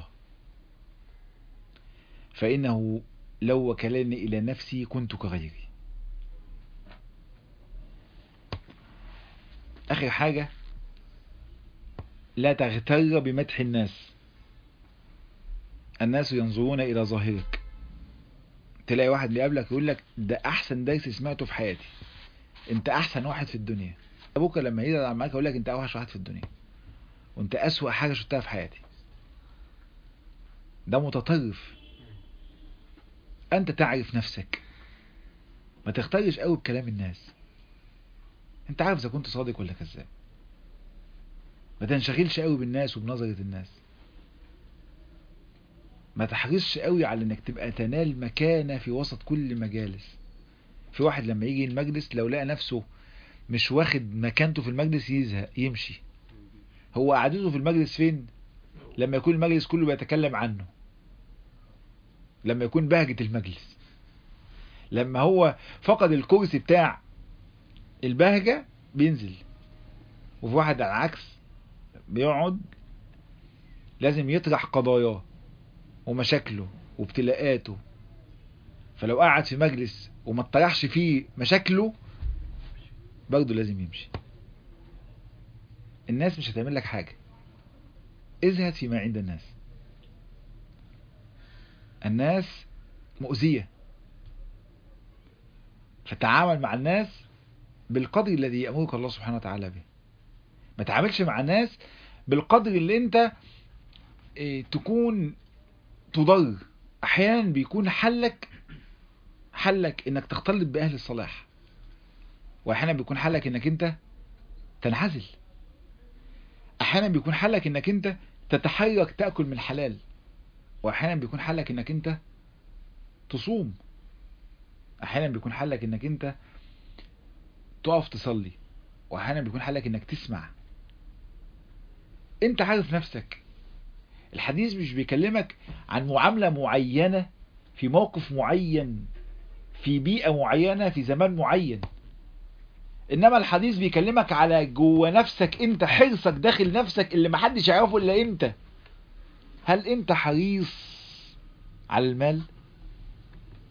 Speaker 1: فإنه لو وكلني إلى نفسي كنت كغيري آخر حاجة لا تغتر بمدح الناس الناس ينظرون إلى ظاهرك تلاقي واحد اللي قبلك يقول لك ده أحسن درس سمعته في حياتي أنت أحسن واحد في الدنيا أبوك لما يزعل معاك يقول لك أنت أوحش واحد في الدنيا وأنت أسوأ حاجة شفتها في حياتي ده متطرف أنت تعرف نفسك ما تختارش قوي بكلام الناس أنت عارف إذا كنت صادق ولا كذاب ما تنشغلش قوي بالناس وبنظرة الناس ما تحرصش قوي على انك تبقى تنال مكانة في وسط كل مجالس في واحد لما يجي المجلس لو لقى نفسه مش واخد مكانته في المجلس يزهق يمشي هو قعدته في المجلس فين لما يكون المجلس كله بيتكلم عنه لما يكون بهجة المجلس لما هو فقد الكرسي بتاع البهجة بينزل وفي واحد على العكس بيقعد لازم يطرح قضاياه ومشاكله وابتلاءاته فلو قعد في مجلس وما اطرحش فيه مشاكله برضه لازم يمشي الناس مش هتعمل لك حاجة ازهد فيما عند الناس الناس مؤذية فتعامل مع الناس بالقدر الذي يأمرك الله سبحانه وتعالى به ما تعاملش مع الناس بالقدر اللي انت اه تكون تضر احيانا بيكون حلك حلك انك تختلط باهل الصلاح واحيانا بيكون حلك انك انت تنعزل احيانا بيكون حلك انك انت تتحرك تاكل من حلال واحيانا بيكون حلك انك انت تصوم احيانا بيكون حلك انك انت تقف تصلي واحيانا بيكون حلك انك تسمع انت عارف نفسك الحديث مش بيكلمك عن معاملة معينة في موقف معين في بيئة معينة في زمان معين انما الحديث بيكلمك على جوه نفسك انت حرصك داخل نفسك اللي محدش يعرفه الا انت هل انت حريص على المال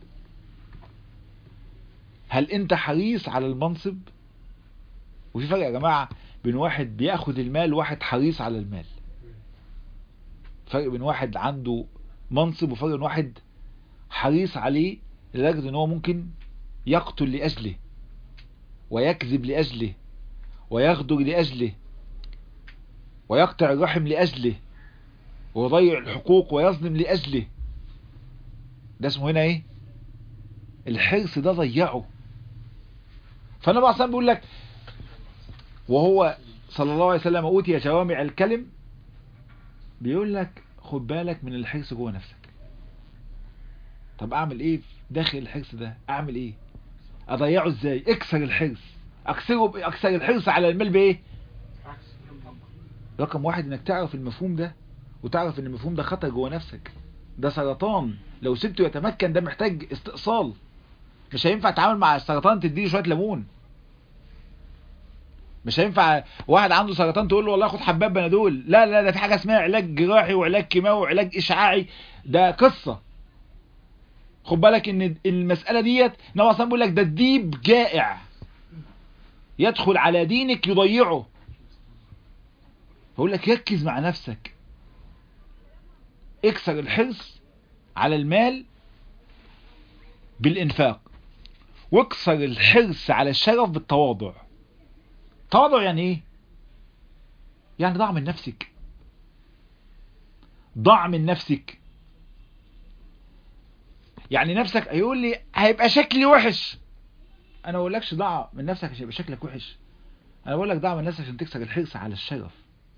Speaker 1: هل انت حريص على المنصب وفي فرق يا جماعة بين واحد بياخد المال وواحد حريص على المال فرق بين واحد عنده منصب وفرق بين واحد حريص عليه لدرجة ان هو ممكن يقتل لأجله ويكذب لأجله ويغدر لأجله ويقطع الرحم لأجله ويضيع الحقوق ويظلم لأجله ده اسمه هنا ايه الحرص ده ضيعه فالنبي عليه الصلاة بيقول لك وهو صلى الله عليه وسلم أوتي جوامع الكلم بيقول لك خد بالك من الحرص جوه نفسك طب اعمل ايه داخل الحرص ده اعمل ايه اضيعه ازاي اكسر الحرص اكسره اكسر الحرص على المال بايه رقم واحد انك تعرف المفهوم ده وتعرف ان المفهوم ده خطر جوه نفسك ده سرطان لو سبته يتمكن ده محتاج استئصال مش هينفع تتعامل مع السرطان تديله شويه ليمون مش هينفع واحد عنده سرطان تقول له والله خد حباب بنادول لا لا ده في حاجه اسمها علاج جراحي وعلاج كيماوي وعلاج اشعاعي ده قصه خد بالك ان المساله ديت نوع اصلا بيقول لك ده الديب جائع يدخل على دينك يضيعه بقول لك ركز مع نفسك اكسر الحرص على المال بالانفاق واكسر الحرص على الشرف بالتواضع تواضع يعني ايه يعني ضع من نفسك ضع من نفسك يعني نفسك هيقول لي هيبقى شكلي وحش انا بقول لكش ضع من نفسك عشان يبقى شكلك وحش انا بقول لك ضع من نفسك عشان تكسر الحرص على الشرف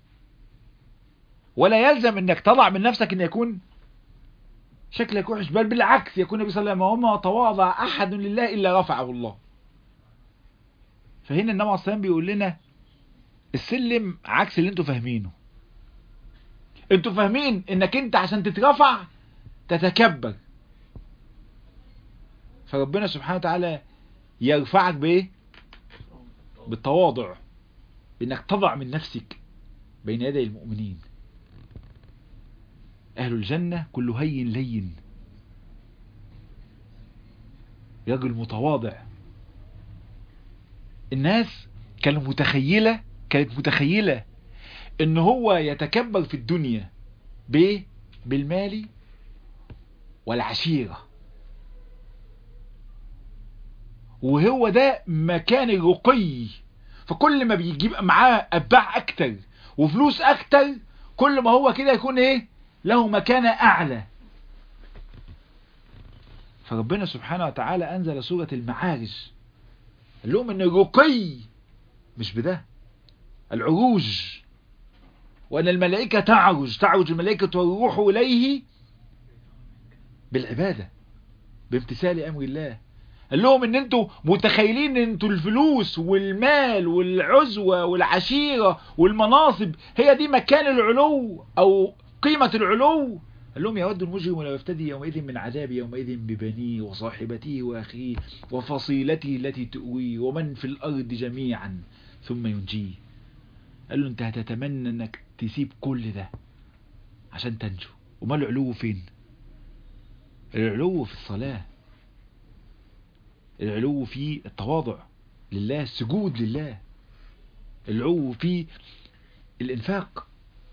Speaker 1: ولا يلزم انك تضع من نفسك ان يكون شكلك وحش بل بالعكس يكون النبي صلى الله عليه وسلم وما تواضع احد لله الا رفعه الله فهنا النبي عليه الصلاه بيقول لنا السلم عكس اللي انتوا فاهمينه انتوا فاهمين انك انت عشان تترفع تتكبر فربنا سبحانه وتعالى يرفعك بايه بالتواضع بانك تضع من نفسك بين يدي المؤمنين اهل الجنة كل هين لين رجل متواضع الناس كانت متخيلة كانت متخيلة ان هو يتكبر في الدنيا بايه بالمال والعشيرة وهو ده مكان الرقي فكل ما بيجيب معاه اتباع اكتر وفلوس اكتر كل ما هو كده يكون ايه له مكانة اعلى فربنا سبحانه وتعالى انزل سورة المعارج قال لهم ان الرقي مش بده العروج وان الملائكة تعرج تعرج الملائكة والروح اليه بالعبادة بامتثال امر الله قال لهم ان انتوا متخيلين ان انتوا الفلوس والمال والعزوة والعشيرة والمناصب هي دي مكان العلو او قيمة العلو قال لهم يود المجرم لو يفتدي يومئذ من عذاب يومئذ ببنيه وصاحبته واخيه وفصيلته التي تؤويه ومن في الارض جميعا ثم ينجيه قال له انت هتتمنى انك تسيب كل ده عشان تنجو وما العلو فين العلو في الصلاة العلو في التواضع لله السجود لله العلو في الانفاق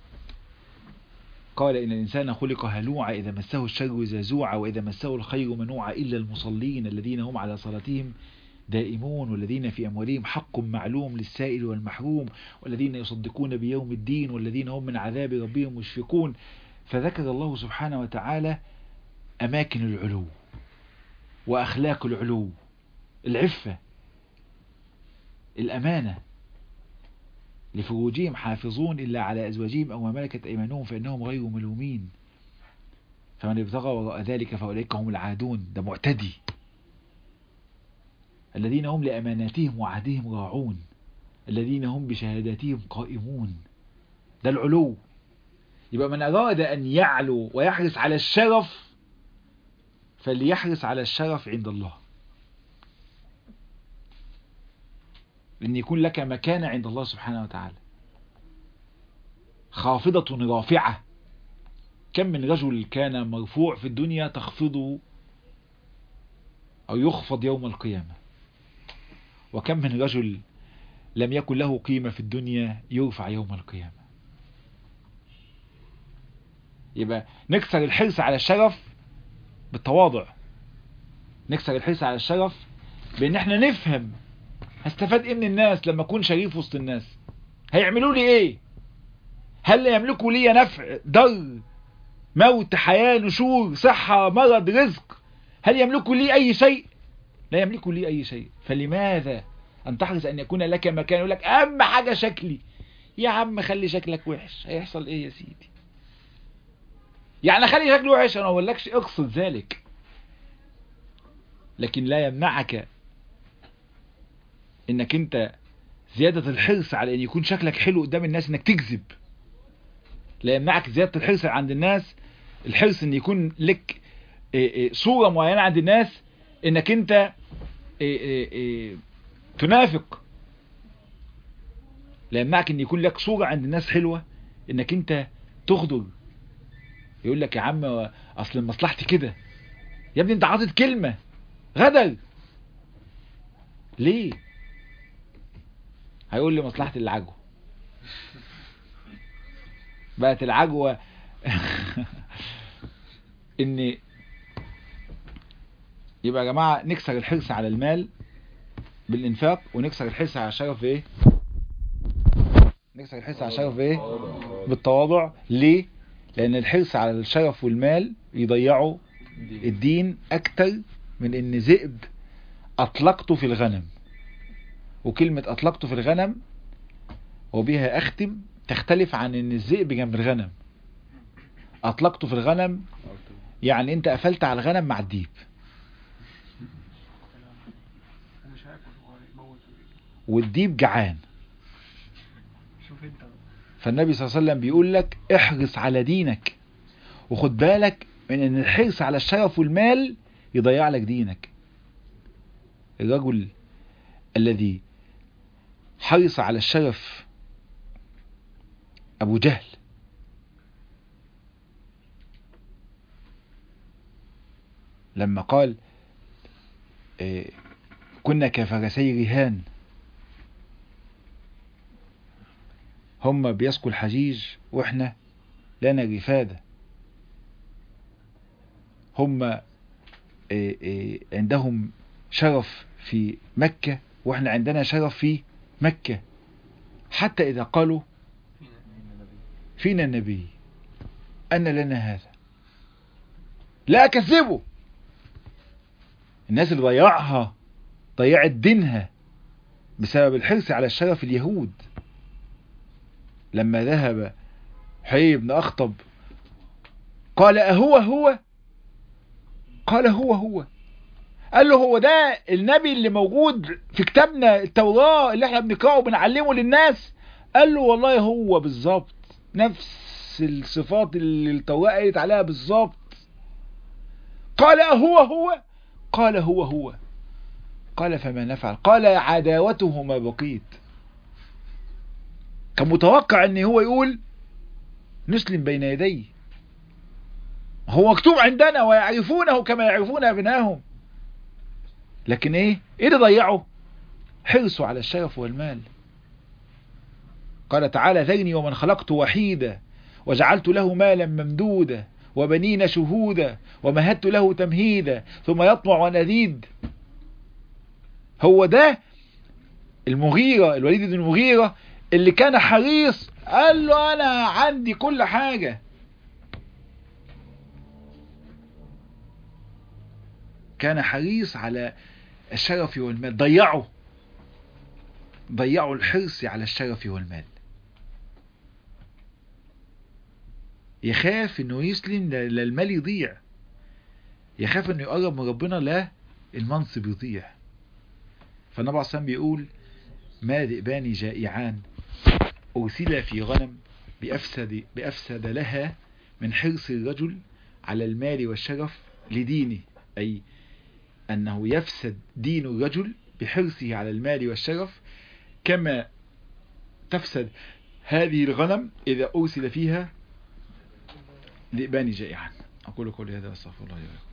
Speaker 1: قال إن الإنسان خلق هلوعا إذا مسه الشر زازوعا وإذا مسه الخير منوعا إلا المصلين الذين هم على صلاتهم دائمون والذين في أموالهم حق معلوم للسائل والمحروم والذين يصدقون بيوم الدين والذين هم من عذاب ربهم مشفقون فذكر الله سبحانه وتعالى أماكن العلو وأخلاق العلو العفة الأمانة لفروجهم حافظون إلا على أزواجهم أو ما ملكت أيمانهم فإنهم غير ملومين فمن ابتغى وراء ذلك فأولئك هم العادون ده معتدي الذين هم لأماناتهم وعهدهم راعون الذين هم بشهاداتهم قائمون ده العلو يبقى من أراد أن يعلو ويحرص على الشرف فليحرص على الشرف عند الله لأن يكون لك مكانة عند الله سبحانه وتعالى خافضة رافعة كم من رجل كان مرفوع في الدنيا تخفضه أو يخفض يوم القيامة وكم من رجل لم يكن له قيمة في الدنيا يرفع يوم القيامة يبقى نكسر الحرص على الشرف بالتواضع نكسر الحرص على الشرف بان احنا نفهم هستفاد ايه من الناس لما اكون شريف وسط الناس هيعملوا لي ايه هل يملكوا لي نفع ضر موت حياة نشور صحة مرض رزق هل يملكوا لي اي شيء لا يملكوا لي اي شيء فلماذا ان تحرص ان يكون لك مكان يقول لك اهم حاجة شكلي يا عم خلي شكلك وحش هيحصل ايه يا سيدي يعني خلي شكله وحش انا ما اقولكش اقصد ذلك لكن لا يمنعك انك انت زيادة الحرص على ان يكون شكلك حلو قدام الناس انك تكذب لا يمنعك زيادة الحرص عند الناس الحرص ان يكون لك صورة معينة عند الناس انك انت تنافق لا يمنعك ان يكون لك صورة عند الناس حلوة انك انت تغدر يقول لك يا عم اصل مصلحتي كده يا ابني انت عاطت كلمة غدر ليه هيقول لي مصلحة العجوة بقت العجوة ان يبقى يا جماعة نكسر الحرص على المال بالانفاق ونكسر الحرص على الشرف ايه نكسر الحرص على الشرف ايه بالتواضع ليه لان الحرص على الشرف والمال يضيعوا الدين اكتر من ان ذئب اطلقته في الغنم وكلمة اطلقته في الغنم وبها اختم تختلف عن ان الذئب جنب الغنم اطلقته في الغنم يعني انت قفلت على الغنم مع الديب والديب جعان فالنبي صلى الله عليه وسلم بيقول لك احرص على دينك وخد بالك من ان الحرص على الشرف والمال يضيع لك دينك الرجل الذي حرص على الشرف ابو جهل لما قال إيه كنا كفرسي رهان هم بيسقوا الحجيج واحنا لنا رفادة هم إيه إيه عندهم شرف في مكة واحنا عندنا شرف في مكة حتى إذا قالوا فينا النبي أن لنا هذا لا أكذبه الناس اللي ضيعها ضيعت دينها بسبب الحرص على الشرف اليهود لما ذهب حي بن أخطب قال أهو هو قال هو هو قال له هو ده النبي اللي موجود في كتابنا التوراة اللي احنا بنقرأه وبنعلمه للناس قال له والله هو بالظبط نفس الصفات اللي التوراة قالت عليها بالظبط قال أهو هو قال هو هو قال فما نفعل قال عداوته ما بقيت كان متوقع ان هو يقول نسلم بين يديه هو مكتوب عندنا ويعرفونه كما يعرفون ابنائهم لكن ايه ايه اللي ضيعه حرصه على الشرف والمال قال تعالى ذرني ومن خلقت وحيدا وجعلت له مالا ممدودا وبنين شهودا ومهدت له تمهيدا ثم يطمع أن أزيد هو ده المغيرة الوليد بن المغيرة اللي كان حريص قال له أنا عندي كل حاجة كان حريص على الشرف والمال ضيعوا ضيعوا الحرص على الشرف والمال يخاف انه يسلم للمال يضيع يخاف انه يقرب من ربنا لا المنصب يضيع فالنبي عليه الصلاه بيقول ما ذئبان جائعان أرسل في غنم بأفسد, بأفسد لها من حرص الرجل على المال والشرف لدينه أي أنه يفسد دين الرجل بحرصه على المال والشرف كما تفسد هذه الغنم إذا أرسل فيها ذئبان جائعا أقول قولي هذا أستغفر الله لي ولكم